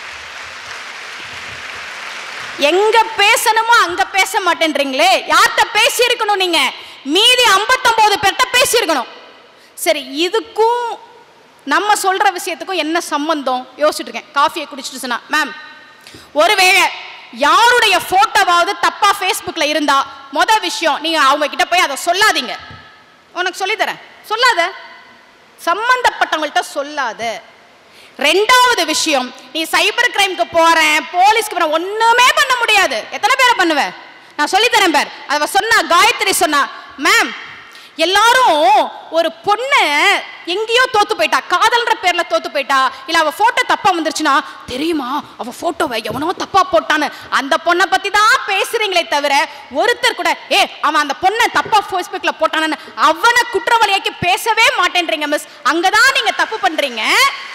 Speaker 1: எங்க பேசணுமோ அங்க பேச மாட்டேன்றீங்களே யார்கிட்ட பேசி இருக்கணும் நீங்க மீதி 59 பேர்ட்ட பேசி இருக்கணும் சரி இதுக்கும் நம்ம சொல்ற விஷயத்துக்கும் என்ன சம்பந்தம் யோசிச்சுட்டு இருக்கேன் காஃபியை குடிச்சிட்டு சொன்னா மேம் ஒருவேளை யாருடைய போட்டோவாவது தப்பா ஃபேஸ்புக்ல இருந்தா முத விஷயம் நீங்க அவங்க கிட்ட போய் அதை சொல்லாதீங்க உனக்கு சொல்லித் தரேன் சொல்லாத சம்பந்தப்பட்டவங்கள்ட்ட சொல்லாத ரெண்டாவது விஷயம் நீ சைபர் கிரைம்க்கு போறேன் போலீஸ்க்கு போறேன் ஒண்ணுமே பண்ண முடியாது எத்தனை பேரை பண்ணுவ நான் சொல்லித் தரேன் பேர் அவ சொன்னா காயத்ரி சொன்னா மேம் எல்லாரும் ஒரு பொண்ணு எங்கேயோ தோத்து போயிட்டா காதல்ன்ற பேர்ல தோத்து போயிட்டா இல்ல அவ போட்டோ தப்பா வந்துருச்சுன்னா தெரியுமா அவ போட்டோவை எவனோ தப்பா போட்டான்னு அந்த பொண்ணை பத்தி தான் பேசுறீங்களே தவிர ஒருத்தர் கூட ஏ அவன் அந்த பொண்ணை தப்பா ஃபேஸ்புக்ல போட்டானன்னு அவனை குற்றவாளியாக்கி பேசவே மாட்டேன்றீங்க மிஸ் அங்கதான் நீங்க தப்பு பண்றீங்க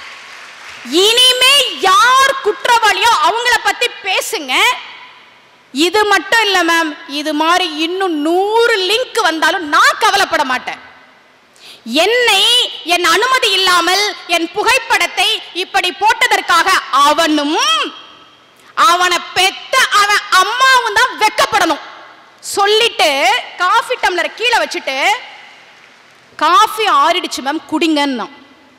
Speaker 1: இனிமே யார் குற்றவாளியோ அவங்கள பத்தி பேசுங்க இது மட்டும் இல்ல மேம் இது மாதிரி இன்னும் நூறு லிங்க் வந்தாலும் நான் கவலைப்பட மாட்டேன் என்னை என் அனுமதி இல்லாமல் என் புகைப்படத்தை இப்படி போட்டதற்காக அவனும் அவனை பெத்த அவன் அம்மாவும் தான் வெக்கப்படணும் சொல்லிட்டு காஃபி டம்ளரை கீழே வச்சுட்டு காஃபி ஆறிடுச்சு மேம் குடிங்கன்னா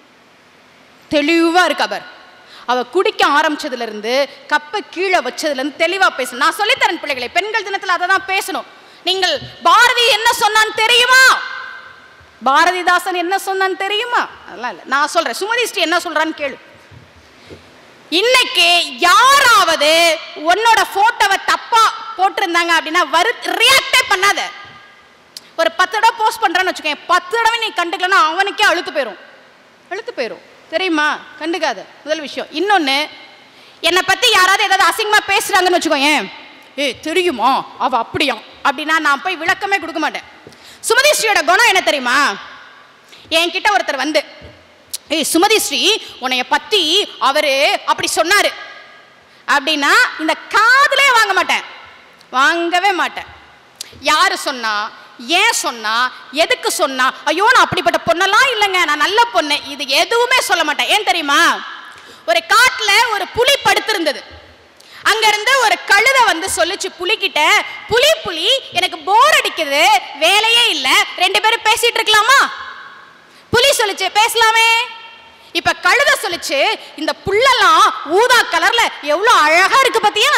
Speaker 1: தெளிவா இருக்கு அவர் அவ குடிக்க ஆரம்பிச்சதுல இருந்து கப்பை கீழே வச்சதுல இருந்து தெளிவா பேசணும் நான் சொல்லித்தரேன் பிள்ளைகளை பெண்கள் தினத்துல அதை தான் பேசணும் நீங்கள் பாரதி என்ன சொன்னான்னு தெரியுமா பாரதிதாசன் என்ன சொன்னான்னு தெரியுமா அதெல்லாம் இல்லை நான் சொல்றேன் சுமதி ஸ்ரீ என்ன சொல்றான்னு கேளு இன்னைக்கு யாராவது உன்னோட போட்டோவை தப்பா போட்டிருந்தாங்க அப்படின்னா வரு ரியாக்டே பண்ணாத ஒரு பத்து தடவை போஸ்ட் பண்றான்னு வச்சுக்கோங்க பத்து தடவை நீ கண்டுக்கலன்னா அவனுக்கே அழுத்து போயிடும் அழுத்து போயிடும் தெரியுமா கண்டுக்காத முதல் விஷயம் இன்னொன்னு என்னை பத்தி யாராவது ஏதாவது அசிங்கமா பேசுறாங்கன்னு வச்சுக்கோங்க ஏய் தெரியுமா அவ அப்படியாம் அப்படின்னா நான் போய் விளக்கமே கொடுக்க மாட்டேன் சுமதி ஸ்ரீயோட குணம் என்ன தெரியுமா என்கிட்ட ஒருத்தர் வந்து ஏய் சுமதி ஸ்ரீ உன்னைய பத்தி அவரு அப்படி சொன்னாரு அப்படின்னா இந்த காதுலே வாங்க மாட்டேன் வாங்கவே மாட்டேன் யாரு சொன்னா ஏன் சொன்னா எதுக்கு சொன்னா ஐயோ நான் அப்படிப்பட்ட பொண்ணெல்லாம் இல்லைங்க நான் நல்ல பொண்ணு இது எதுவுமே சொல்ல மாட்டேன் ஏன் தெரியுமா ஒரு காட்டுல ஒரு புலி படுத்திருந்தது அங்க இருந்து ஒரு கழுதை வந்து சொல்லுச்சு புலிகிட்ட புலி புலி எனக்கு போர் அடிக்குது வேலையே இல்ல ரெண்டு பேரும் பேசிட்டு இருக்கலாமா புலி சொல்லுச்சு பேசலாமே இப்ப கழுதை சொல்லுச்சு இந்த புல்லெல்லாம் ஊதா கலர்ல எவ்வளவு அழகா இருக்கு பாத்தியா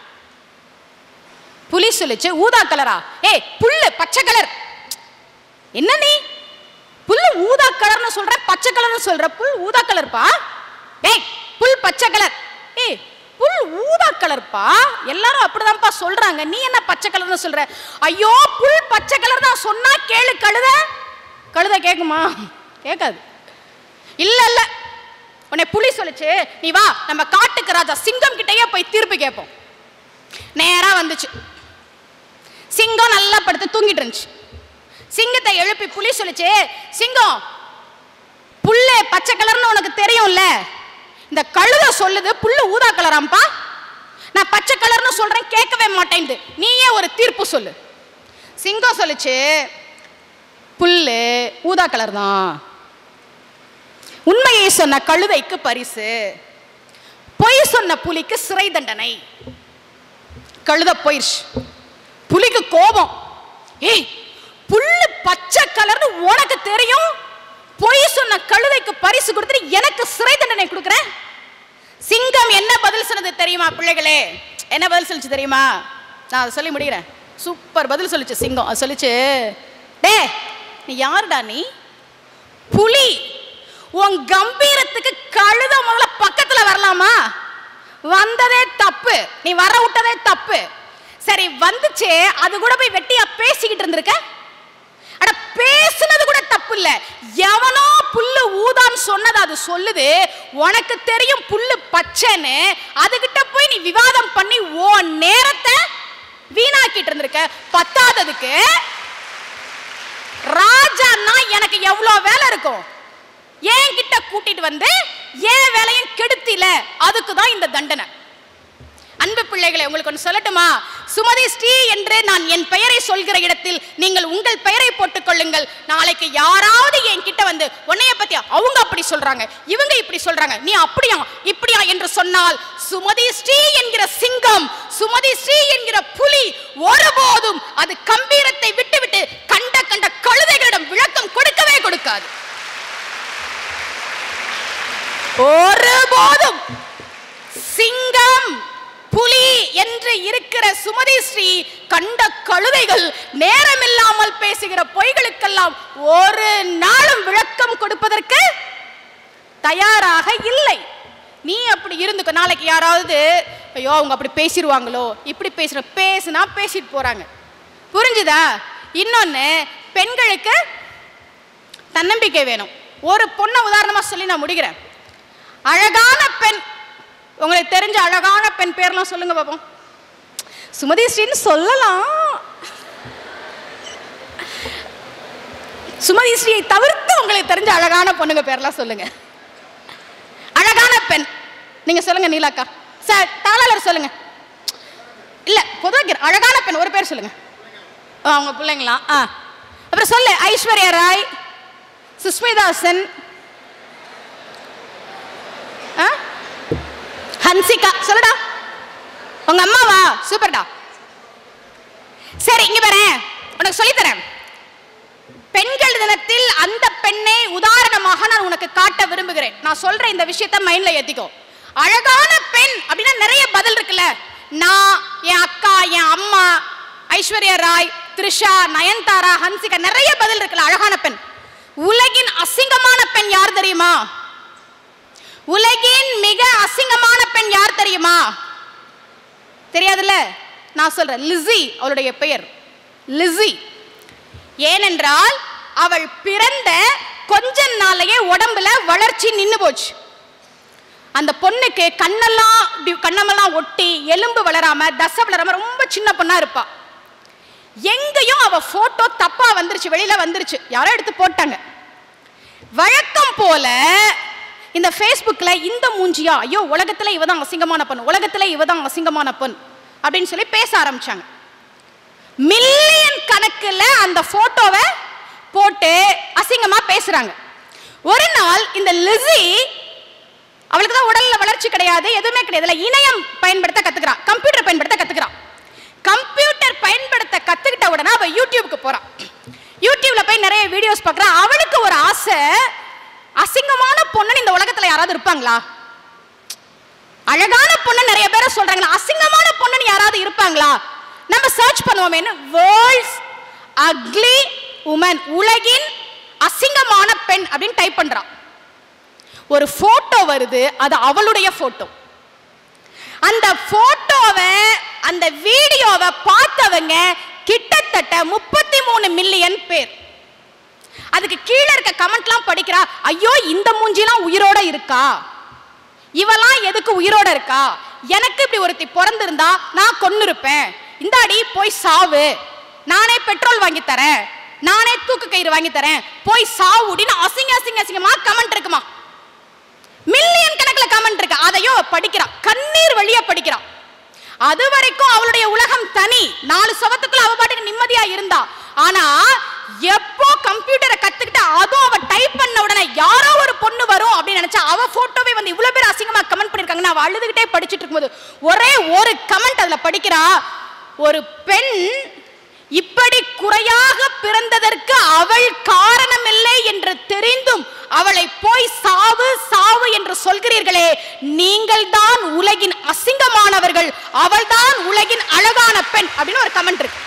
Speaker 1: புலி சொல்லுச்சு ஊதா கலரா ஏய் புல்லு பச்சை கலர் என்ன நீ புல்லு ஊதா கலர்னு சொல்ற பச்சை கலர்னு சொல்ற புல் ஊதா கலர்ப்பா ஏய் புல் பச்சை கலர் ஏய் புல் ஊதா கலர்ப்பா எல்லாரும் அப்படிதான்ப்பா சொல்றாங்க நீ என்ன பச்சை கலர்னு சொல்ற ஐயோ புல் பச்சை கலர் தான் சொன்னா கேளு கழுத கழுத கேக்குமா கேட்காது இல்ல இல்ல உன்னை புலி சொல்லுச்சு நீ வா நம்ம காட்டுக்கு ராஜா சிங்கம் கிட்டயே போய் தீர்ப்பு கேட்போம் நேரா வந்துச்சு சிங்கம் நல்லா படுத்து தூங்கிட்டு இருந்துச்சு சிங்கத்தை எழுப்பி புலி சொல்லுச்சு சிங்கம் புல்லு பச்சை கலர்னு உனக்கு தெரியும்ல இந்த கழுத சொல்லுது புல்லு ஊதா கலராம்பா நான் பச்சை கலர்னு சொல்றேன் கேட்கவே மாட்டேங்குது நீயே ஒரு தீர்ப்பு சொல்லு சிங்கம் சொல்லுச்சு புல்லு ஊதா கலர் தான் உண்மையை சொன்ன கழுதைக்கு பரிசு பொய் சொன்ன புலிக்கு சிறை தண்டனை கழுத போயிடுச்சு புலிக்கு கோபம் ஏய் புல்லு பச்சை கலர்னு உனக்கு தெரியும் பொய் சொன்ன கழுதைக்கு பரிசு கொடுத்துட்டு எனக்கு சிறை தண்டனை கொடுக்குறேன் சிங்கம் என்ன பதில் சொன்னது தெரியுமா பிள்ளைகளே என்ன பதில் சொல்லுச்சு தெரியுமா நான் அதை சொல்லி முடிக்கிறேன் சூப்பர் பதில் சொல்லுச்சு சிங்கம் அது சொல்லுச்சு டே நீ யாருடா நீ புலி உன் கம்பீரத்துக்கு கழுத முதல்ல பக்கத்துல வரலாமா வந்ததே தப்பு நீ வர விட்டதே தப்பு சரி வந்துச்சே அது கூட போய் வெட்டியா பேசிக்கிட்டு இருந்திருக்க அட பேசுனது கூட தப்பு இல்ல எவனோ புல்லு ஊதான்னு சொன்னது அது சொல்லுது உனக்கு தெரியும் புல்லு பச்சைன்னு அதுகிட்ட போய் நீ விவாதம் பண்ணி ஓ நேரத்தை வீணாக்கிட்டு இருந்திருக்க பத்தாததுக்கு ராஜான்னா எனக்கு எவ்வளோ வேலை இருக்கும் ஏன் கிட்ட கூட்டிட்டு வந்து ஏன் வேலையும் கெடுத்தில அதுக்கு தான் இந்த தண்டனை அன்பு பிள்ளைகளை உங்களுக்கு ஒன்று சொல்லட்டுமா சுமதி ஸ்ரீ என்று நான் என் பெயரை சொல்கிற இடத்தில் நீங்கள் உங்கள் பெயரை போட்டுக் கொள்ளுங்கள் நாளைக்கு யாராவது என் கிட்ட வந்து உன்னைய பத்தி அவங்க அப்படி சொல்றாங்க இவங்க இப்படி சொல்றாங்க நீ அப்படியா இப்படியா என்று சொன்னால் சுமதி ஸ்ரீ என்கிற சிங்கம் சுமதி ஸ்ரீ என்கிற புலி ஒருபோதும் அது கம்பீரத்தை விட்டுவிட்டு கண்ட கண்ட கழுதைகளிடம் விளக்கம் கொடுக்கவே கொடுக்காது ஒருபோதும் சிங்கம் புலி என்று இருக்கிற சுமதி ஸ்ரீ கண்ட கழுதைகள் நேரமில்லாமல் பேசுகிற பொய்களுக்கெல்லாம் ஒரு நாளும் விளக்கம் கொடுப்பதற்கு தயாராக இல்லை நீ அப்படி இருந்துக்கோ நாளைக்கு யாராவது ஐயோ அவங்க அப்படி பேசிடுவாங்களோ இப்படி பேசுற பேசுனா பேசிட்டு போறாங்க புரிஞ்சுதா இன்னொன்னு பெண்களுக்கு தன்னம்பிக்கை வேணும் ஒரு பொண்ணை உதாரணமா சொல்லி நான் முடிக்கிறேன் அழகான பெண் உங்களுக்கு தெரிஞ்ச அழகான பெண் பேர்லாம் சொல்லுங்க பாப்போம் சுமதி ஸ்ரீன்னு சொல்லலாம் சுமதி ஸ்ரீயை தவிர்த்து உங்களுக்கு தெரிஞ்ச அழகான பொண்ணுங்க பேர்லாம் சொல்லுங்க அழகான பெண் நீங்க சொல்லுங்க நீலாக்கா சார் தாளாளர் சொல்லுங்க இல்ல பொதுவாக அழகான பெண் ஒரு பேர் சொல்லுங்க ஆ, அவங்க பிள்ளைங்களா ஆ அப்புறம் சொல்லு ஐஸ்வர்யா ராய் சுஸ்மிதா சென் ஆ ஹன்சிகா சொல்லுடா உங்க அம்மாவா சூப்பர்டா சரி இங்க வரேன் உனக்கு சொல்லித் தரேன் பெண்கள் தினத்தில் அந்த பெண்ணை உதாரணமாக நான் உனக்கு காட்ட விரும்புகிறேன் நான் சொல்ற இந்த விஷயத்தை மைண்ட்ல ஏத்திக்கோ அழகான பெண் அப்படின்னா நிறைய பதில் இருக்குல்ல நான் என் அக்கா என் அம்மா ஐஸ்வர்யா ராய் த்ரிஷா நயன்தாரா ஹன்சிகா நிறைய பதில் இருக்குல்ல அழகான பெண் உலகின் அசிங்கமான பெண் யார் தெரியுமா உலகின் மிக அசிங்கமான பெண் யார் தெரியுமா தெரியாதுல்ல நான் சொல்றேன் லிஸி அவளுடைய பெயர் லிஸி ஏனென்றால் அவள் பிறந்த கொஞ்ச நாளையே உடம்புல வளர்ச்சி நின்னு போச்சு அந்த பொண்ணுக்கு கண்ணெல்லாம் இப்படி கண்ணமெல்லாம் ஒட்டி எலும்பு வளராம தசை வளராம ரொம்ப சின்ன பொண்ணா இருப்பா எங்கேயும் அவ போட்டோ தப்பா வந்துருச்சு வெளியில வந்துருச்சு யாரோ எடுத்து போட்டாங்க வழக்கம் போல இந்த ஃபேஸ்புக்ல இந்த மூஞ்சியா ஐயோ உலகத்துல இவ தான் அசிங்கமான பொண்ணு உலகத்துல இவ தான் அசிங்கமான பொண் அப்படின்னு சொல்லி பேச ஆரம்பிச்சாங்க மில்லியன் கணக்குல அந்த போட்டோவை போட்டு அசிங்கமா பேசுறாங்க ஒரு நாள் இந்த லிஸி அவளுக்கு தான் உடல்ல வளர்ச்சி கிடையாது எதுவுமே கிடையாது இதுல இணையம் பயன்படுத்த கத்துக்கிறான் கம்ப்யூட்டர் பயன்படுத்த கத்துக்கிறான் கம்ப்யூட்டர் பயன்படுத்த கத்துக்கிட்ட உடனே அவ யூடியூப்க்கு போறான் யூடியூப்ல போய் நிறைய வீடியோஸ் பார்க்கறா அவளுக்கு ஒரு ஆசை அசிங்கமான பொண்ணுன்னு இந்த உலகத்துல யாராவது இருப்பாங்களா அழகான பொண்ணு நிறைய பேரை சொல்றாங்களா அசிங்கமான பொண்ணுன்னு யாராவது இருப்பாங்களா நம்ம சர்ச் பண்ணுவோமேன்னு வேர்ல்ட்ஸ் அக்லி உமன் உலகின் அசிங்கமான பெண் அப்படின்னு டைப் பண்றான் ஒரு போட்டோ வருது அது அவளுடைய போட்டோ அந்த போட்டோவை அந்த வீடியோவை பார்த்தவங்க கிட்டத்தட்ட முப்பத்தி மூணு மில்லியன் பேர் அதுக்கு கீழே இருக்க கமெண்ட்லாம் படிக்கிறா ஐயோ இந்த மூஞ்சிலாம் உயிரோட இருக்கா இவெல்லாம் எதுக்கு உயிரோட இருக்கா எனக்கு இப்படி ஒருத்தி பிறந்திருந்தா நான் கொன்னு இருப்பேன் இந்தாடி போய் சாவு நானே பெட்ரோல் வாங்கி தரேன் நானே தூக்கு கயிறு வாங்கி தரேன் போய் சாவுடின்னு அசிங்க அசிங்க அசிங்கமா கமெண்ட் இருக்குமா மில்லியன் கணக்கில் கமெண்ட் இருக்கு அதையும் அவ படிக்கிறான் கண்ணீர் வழியா படிக்கிறான் அது வரைக்கும் அவளுடைய உலகம் தனி நாலு சவத்துக்குள்ள அவ பாட்டுக்கு நிம்மதியா இருந்தா ஆனா எப்போ கம்ப்யூட்டரை கத்துக்கிட்டு அதுவும் அவ டைப் பண்ண உடனே யாரோ ஒரு பொண்ணு வரும் அப்படின்னு நினைச்சா அவ போட்டோவே வந்து இவ்வளவு பேர் அசிங்கமா கமெண்ட் பண்ணிருக்காங்கன்னு அவ அழுதுகிட்டே படிச்சிட்டு இருக்கும்போது ஒரே ஒரு கமெண்ட் அதுல படிக்கிறா ஒரு பெண் இப்படி குறையாக பிறந்ததற்கு அவள் காரணமில்லை என்று தெரிந்தும் அவளை போய் சாவு சாவு என்று சொல்கிறீர்களே நீங்கள் தான் உலகின் அசிங்கமானவர்கள் அவள்தான் உலகின் அழகான பெண் அப்படின்னு ஒரு கமெண்ட் இருக்கு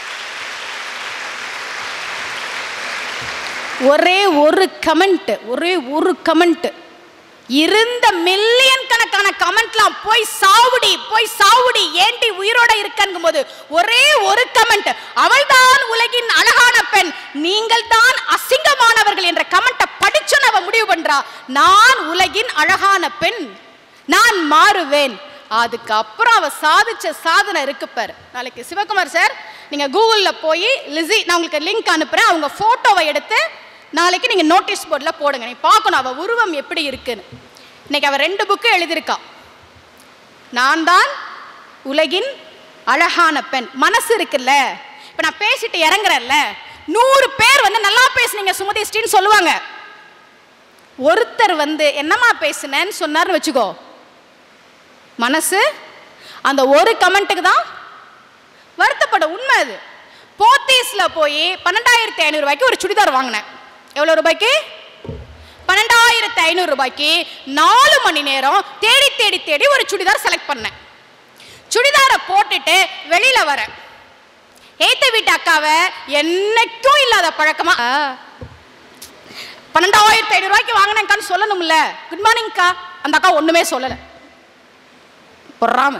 Speaker 1: ஒரே ஒரு கமெண்ட் ஒரே ஒரு கமெண்ட் இருந்த மில்லியன் கணக்கான கமெண்ட்லாம் போய் சாவுடி போய் சாவுடி ஏண்டி உயிரோட இருக்கங்கும் போது ஒரே ஒரு கமெண்ட் அவள்தான் உலகின் அழகான பெண் நீங்கள் தான் அசிங்கமானவர்கள் என்ற கமெண்ட்டை படிச்சோன்னு அவ முடிவு பண்றா நான் உலகின் அழகான பெண் நான் மாறுவேன் அதுக்கப்புறம் அவ சாதிச்ச சாதனை இருக்கு பாரு நாளைக்கு சிவகுமார் சார் நீங்க கூகுள்ல போய் லிஸி நான் உங்களுக்கு லிங்க் அனுப்புறேன் அவங்க போட்டோவை எடுத்து நாளைக்கு நீங்க நோட்டீஸ் போர்டில் போடுங்க நீ பார்க்கணும் அவ உருவம் எப்படி இருக்குன்னு இன்னைக்கு அவ ரெண்டு புக்கு எழுதியிருக்கா நான் தான் உலகின் அழகான பெண் மனசு இருக்குல்ல இப்ப நான் பேசிட்டு இறங்குறேன்ல நூறு பேர் வந்து நல்லா பேசுனீங்க சுமதி ஸ்ரீன்னு சொல்லுவாங்க ஒருத்தர் வந்து என்னம்மா பேசுனேன்னு சொன்னார்னு வச்சுக்கோ மனசு அந்த ஒரு கமெண்ட்டுக்கு தான் வருத்தப்பட உண்மை அது போத்தீஸ்ல போய் பன்னெண்டாயிரத்தி ஐநூறு ரூபாய்க்கு ஒரு சுடிதார் வாங்கினேன் எவ்வளோ ரூபாய்க்கு பன்னெண்டாயிரத்தி ஐநூறு ரூபாய்க்கு நாலு மணி நேரம் தேடி தேடி தேடி ஒரு சுடிதார் செலக்ட் பண்ணேன் சுடிதாரை போட்டுட்டு வெளியில வரேன் ஏத்த வீட்டு அக்காவை என்னைக்கும் இல்லாத பழக்கமா ஆ, பன்னெண்டாயிரத்தி ஐநூறு ரூபாய்க்கு வாங்கினேங்கான்னு சொல்லணும்ல குட் மார்னிங்க்கா அந்த அக்கா ஒண்ணுமே சொல்லல பொறாம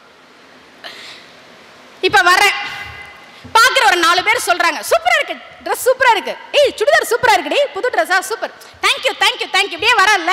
Speaker 1: இப்ப வரேன் பாக்குற ஒரு நாலு பேர் சொல்றாங்க சூப்பரா இருக்கு ட்ரெஸ் சூப்பரா இருக்கு ஏய் சுடிதார் சூப்பரா இருக்குடி புது ட்ரெஸ்ஸா சூப்பர் தேங்க்யூ தேங்க்யூ தேங்க்யூ இப்படியே வரல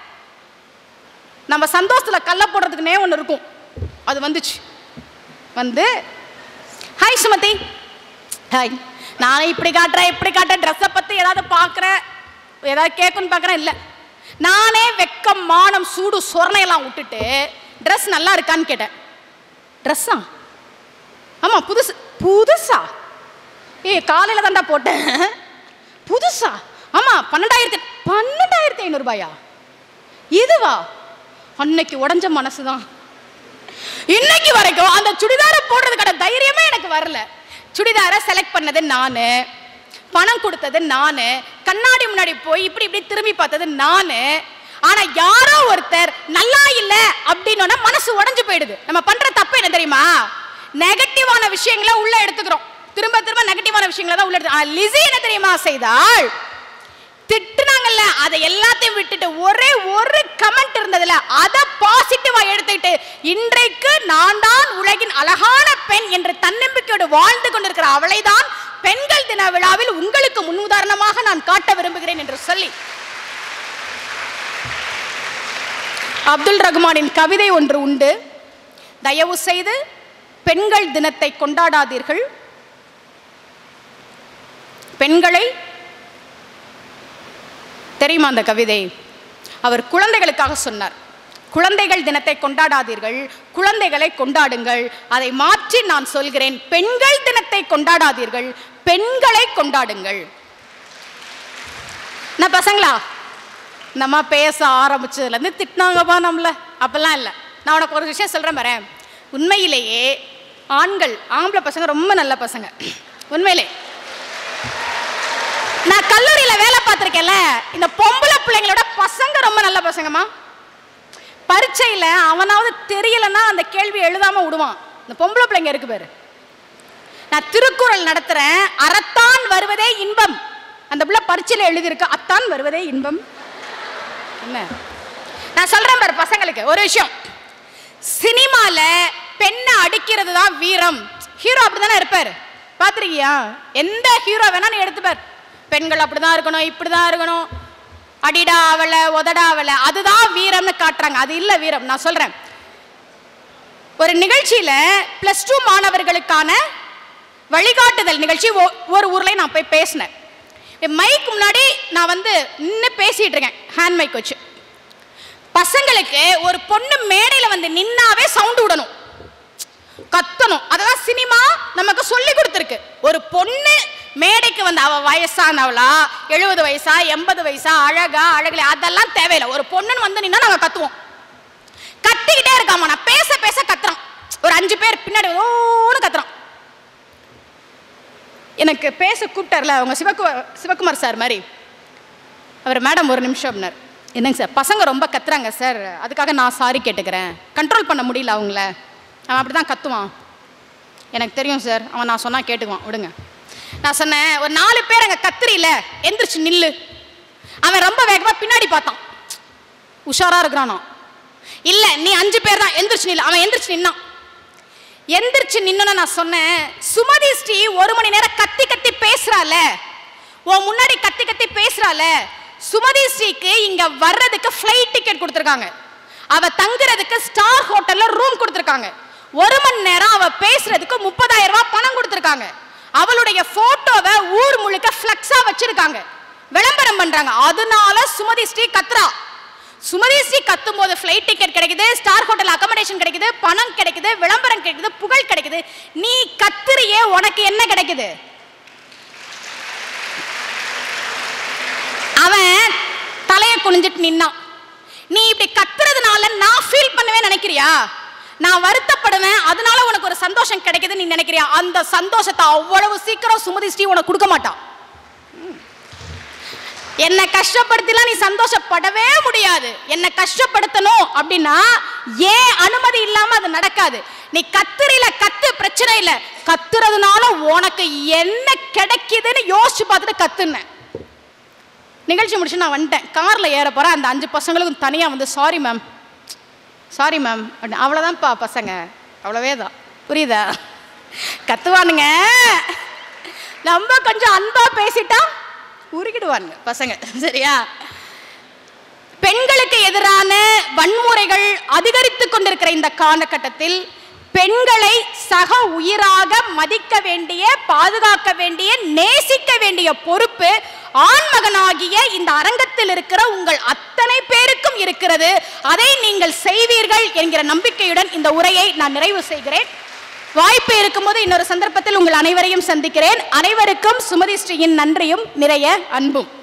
Speaker 1: நம்ம சந்தோஷத்துல கல்ல போடுறதுக்குனே ஒன்று இருக்கும் அது வந்துச்சு வந்து ஹாய் சுமதி ஹாய் நானே இப்படி காட்டுறேன் இப்படி காட்டுறேன் ட்ரெஸ்ஸை பற்றி ஏதாவது பார்க்குறேன் ஏதாவது கேட்கணும்னு பார்க்குறேன் இல்லை நானே வெக்கம் மானம் சூடு சொரணையெல்லாம் விட்டுட்டு ட்ரெஸ் நல்லா இருக்கான்னு கேட்டேன் ட்ரெஸ்ஸா ஆமாம் புதுசு புதுசா ஏய் காலையில் தான்டா போட்டேன் புதுசா ஆமாம் பன்னெண்டாயிரத்தி பன்னெண்டாயிரத்தி ஐநூறுபாயா இதுவா அன்னைக்கு உடஞ்ச மனசு தான் இன்னைக்கு வரைக்கும் அந்த சுடிதாரை போடுறதுக்கான தைரியமே எனக்கு வரல சுடிதாரை செலக்ட் பண்ணது நானு பணம் கொடுத்தது நானு கண்ணாடி முன்னாடி போய் இப்படி இப்படி திரும்பி பார்த்தது நானு ஆனா யாரோ ஒருத்தர் நல்லா இல்ல அப்படின்னு மனசு உடைஞ்சு போயிடுது நம்ம பண்ற தப்பு என்ன தெரியுமா நெகட்டிவான விஷயங்களை உள்ள எடுத்துக்கிறோம் திரும்ப திரும்ப நெகட்டிவான விஷயங்களை தான் உள்ள எடுத்து ஆனா லிசி என்ன தெரியுமா செய்தால் திட்டுனாங்கல்ல அதை எல்லாத்தையும் விட்டுட்டு ஒரே ஒரு கமெண்ட் இருந்ததுல அதை பாசிட்டிவா எடுத்துக்கிட்டு இன்றைக்கு நான் தான் உலகின் அழகான பெண் என்று தன்னம்பிக்கையோடு வாழ்ந்து கொண்டிருக்கிற அவளை தான் பெண்கள் தின விழாவில் உங்களுக்கு முன்னுதாரணமாக நான் காட்ட விரும்புகிறேன் என்று சொல்லி அப்துல் ரகுமானின் கவிதை ஒன்று உண்டு தயவு செய்து பெண்கள் தினத்தை கொண்டாடாதீர்கள் பெண்களை தெரியுமா அந்த கவிதை அவர் குழந்தைகளுக்காக சொன்னார் குழந்தைகள் தினத்தை கொண்டாடாதீர்கள் குழந்தைகளை கொண்டாடுங்கள் அதை மாற்றி நான் சொல்கிறேன் பெண்கள் தினத்தை கொண்டாடாதீர்கள் பெண்களை கொண்டாடுங்கள் நான் பசங்களா இந்த அம்மா பேச ஆரம்பிச்சதுலேருந்து திட்டினாங்கப்பா நம்மள அப்பெல்லாம் இல்லை நான் உனக்கு ஒரு விஷயம் சொல்கிறேன் பாரு உண்மையிலேயே ஆண்கள் ஆம்பளை பசங்க ரொம்ப நல்ல பசங்க உண்மையிலே நான் கல்லூரியில வேலை பார்த்துருக்கேன்ல இந்த பொம்பளை பிள்ளைங்களோட பசங்க ரொம்ப நல்ல பசங்கம்மா பரீட்சையில அவனாவது தெரியலன்னா அந்த கேள்வி எழுதாம விடுவான் இந்த பொம்பளை பிள்ளைங்க இருக்கு பாரு நான் திருக்குறள் நடத்துறேன் அறத்தான் வருவதே இன்பம் அந்த பிள்ளை பரீட்சையில எழுதியிருக்கு அத்தான் வருவதே இன்பம் என்ன நான் சொல்றேன் பாரு பசங்களுக்கு ஒரு விஷயம் சினிமால பெண்ணை அடிக்கிறது தான் வீரம் ஹீரோ அப்படிதானே இருப்பார் பார்த்துருக்கியா எந்த ஹீரோ வேணா நீ எடுத்துப்பார் பெண்கள் அப்படிதான் இருக்கணும் இப்படிதான் இருக்கணும் அடிடா அவளை உதடா அவளை அதுதான் வீரம்னு காட்டுறாங்க அது இல்ல வீரம் நான் சொல்றேன் ஒரு நிகழ்ச்சியில பிளஸ் டூ மாணவர்களுக்கான வழிகாட்டுதல் நிகழ்ச்சி ஒ- ஒரு ஊர்ல நான் போய் பேசினேன் மைக் முன்னாடி நான் வந்து நின்று பேசிட்டு இருக்கேன் ஹேண்ட் மைக் வச்சு பசங்களுக்கு ஒரு பொண்ணு மேடையில வந்து நின்னாவே சவுண்ட் விடணும் கத்தணும் அதெல்லாம் சினிமா நமக்கு சொல்லி கொடுத்துருக்கு ஒரு பொண்ணு மேடைக்கு வந்து அவ வயசானவளா எழுபது வயசா எண்பது வயசா அழகா அழகுல அதெல்லாம் தேவையில்லை ஒரு பொண்ணுன்னு வந்து நின்னா நாங்க கத்துவோம் கத்திக்கிட்டே இருக்காமா நான் பேச பேச கத்துறான் ஒரு அஞ்சு பேர் பின்னாடி ஓன்னு கத்துறான் எனக்கு பேச கூப்பிட்டார்ல அவங்க சிவகு சிவகுமார் சார் மாதிரி அவர் மேடம் ஒரு நிமிஷம் அப்படின்னார் என்னங்க சார் பசங்க ரொம்ப கத்துறாங்க சார் அதுக்காக நான் சாரி கேட்டுக்கிறேன் கண்ட்ரோல் பண்ண முடியல அவங்கள அவன் அப்படி தான் கத்துவான் எனக்கு தெரியும் சார் அவன் நான் சொன்னால் கேட்டுக்குவான் விடுங்க நான் சொன்னேன் ஒரு நாலு பேர் அங்கே கத்துறியில எந்திரிச்சு நில்லு அவன் ரொம்ப வேகமாக பின்னாடி பார்த்தான் உஷாராக இருக்கிறானோ இல்லை நீ அஞ்சு பேர் தான் எந்திரிச்சு நில்லு அவன் எந்திரிச்சு நின்னான் எந்திரிச்சு நின்னு நான் சொன்னேன் சுமதி ஸ்ரீ ஒரு மணி நேரம் கத்தி கத்தி பேசுறால உன் முன்னாடி கத்தி கத்தி பேசுறால சுமதி ஸ்ரீக்கு இங்க வர்றதுக்கு ஃப்ளைட் டிக்கெட் கொடுத்துருக்காங்க அவ தங்குறதுக்கு ஸ்டார் ஹோட்டல்ல ரூம் கொடுத்துருக்காங்க ஒரு மணி நேரம் அவ பேசுறதுக்கு முப்பதாயிரம் ரூபாய் பணம் கொடுத்துருக்காங்க அவளுடைய போட்டோவை ஊர் முழுக்க ஃப்ளெக்ஸா வச்சிருக்காங்க விளம்பரம் பண்றாங்க அதனால சுமதி ஸ்ரீ கத்ரா சுமதி ஸ்ரீ கத்தும் போது ஃப்ளைட் டிக்கெட் கிடைக்குது ஸ்டார் ஹோட்டல் அகமடேஷன் கிடைக்குது பணம் கிடைக்குது விளம்பரம் கிடைக்குது புகழ் கிடைக்குது நீ கத்துறியே உனக்கு என்ன கிடைக்குது அவன் தலைய குனிஞ்சிட்டு நின்னான் நீ இப்படி கத்துறதுனால நான் ஃபீல் பண்ணுவேன் நினைக்கிறியா நான் வருத்தப்படுவேன் அதனால உனக்கு ஒரு சந்தோஷம் கிடைக்குதுன்னு நீ நினைக்கிறியா அந்த சந்தோஷத்தை அவ்வளவு சீக்கிரம் சுமதி ஸ்ரீ உனக்கு கொடுக்க மாட்டான் என்னை கஷ்டப்படுத்திலாம் நீ சந்தோஷப்படவே முடியாது என்னை கஷ்டப்படுத்தணும் அப்படின்னா ஏன் அனுமதி இல்லாம அது நடக்காது நீ கத்துறில கத்து பிரச்சனை இல்லை கத்துறதுனால உனக்கு என்ன கிடைக்குதுன்னு யோசிச்சு பார்த்துட்டு கத்துனேன் நிகழ்ச்சி முடிச்சு நான் வந்துட்டேன் காரில் ஏற போகிறேன் அந்த அஞ்சு பசங்களுக்கும் தனியாக வந்து சாரி மேம் சாரி மேம் அப்படின்னு அவ்வளோதான்ப்பா பசங்க அவ்வளவே தான் புரியுதா கத்துவானுங்க நம்ம கொஞ்சம் அன்பா பேசிட்டா உருகிடுவானுங்க பசங்க சரியா பெண்களுக்கு எதிரான வன்முறைகள் அதிகரித்து கொண்டிருக்கிற இந்த காலகட்டத்தில் பெண்களை சக உயிராக மதிக்க வேண்டிய பாதுகாக்க வேண்டிய நேசிக்க வேண்டிய பொறுப்பு ஆண்மகனாகிய இந்த அரங்கத்தில் இருக்கிற உங்கள் அத்தனை பேருக்கும் இருக்கிறது அதை நீங்கள் செய்வீர்கள் என்கிற நம்பிக்கையுடன் இந்த உரையை நான் நிறைவு செய்கிறேன் வாய்ப்பு இருக்கும்போது இன்னொரு சந்தர்ப்பத்தில் உங்கள் அனைவரையும் சந்திக்கிறேன் அனைவருக்கும் சுமதி ஸ்ரீயின் நன்றியும் நிறைய அன்பும்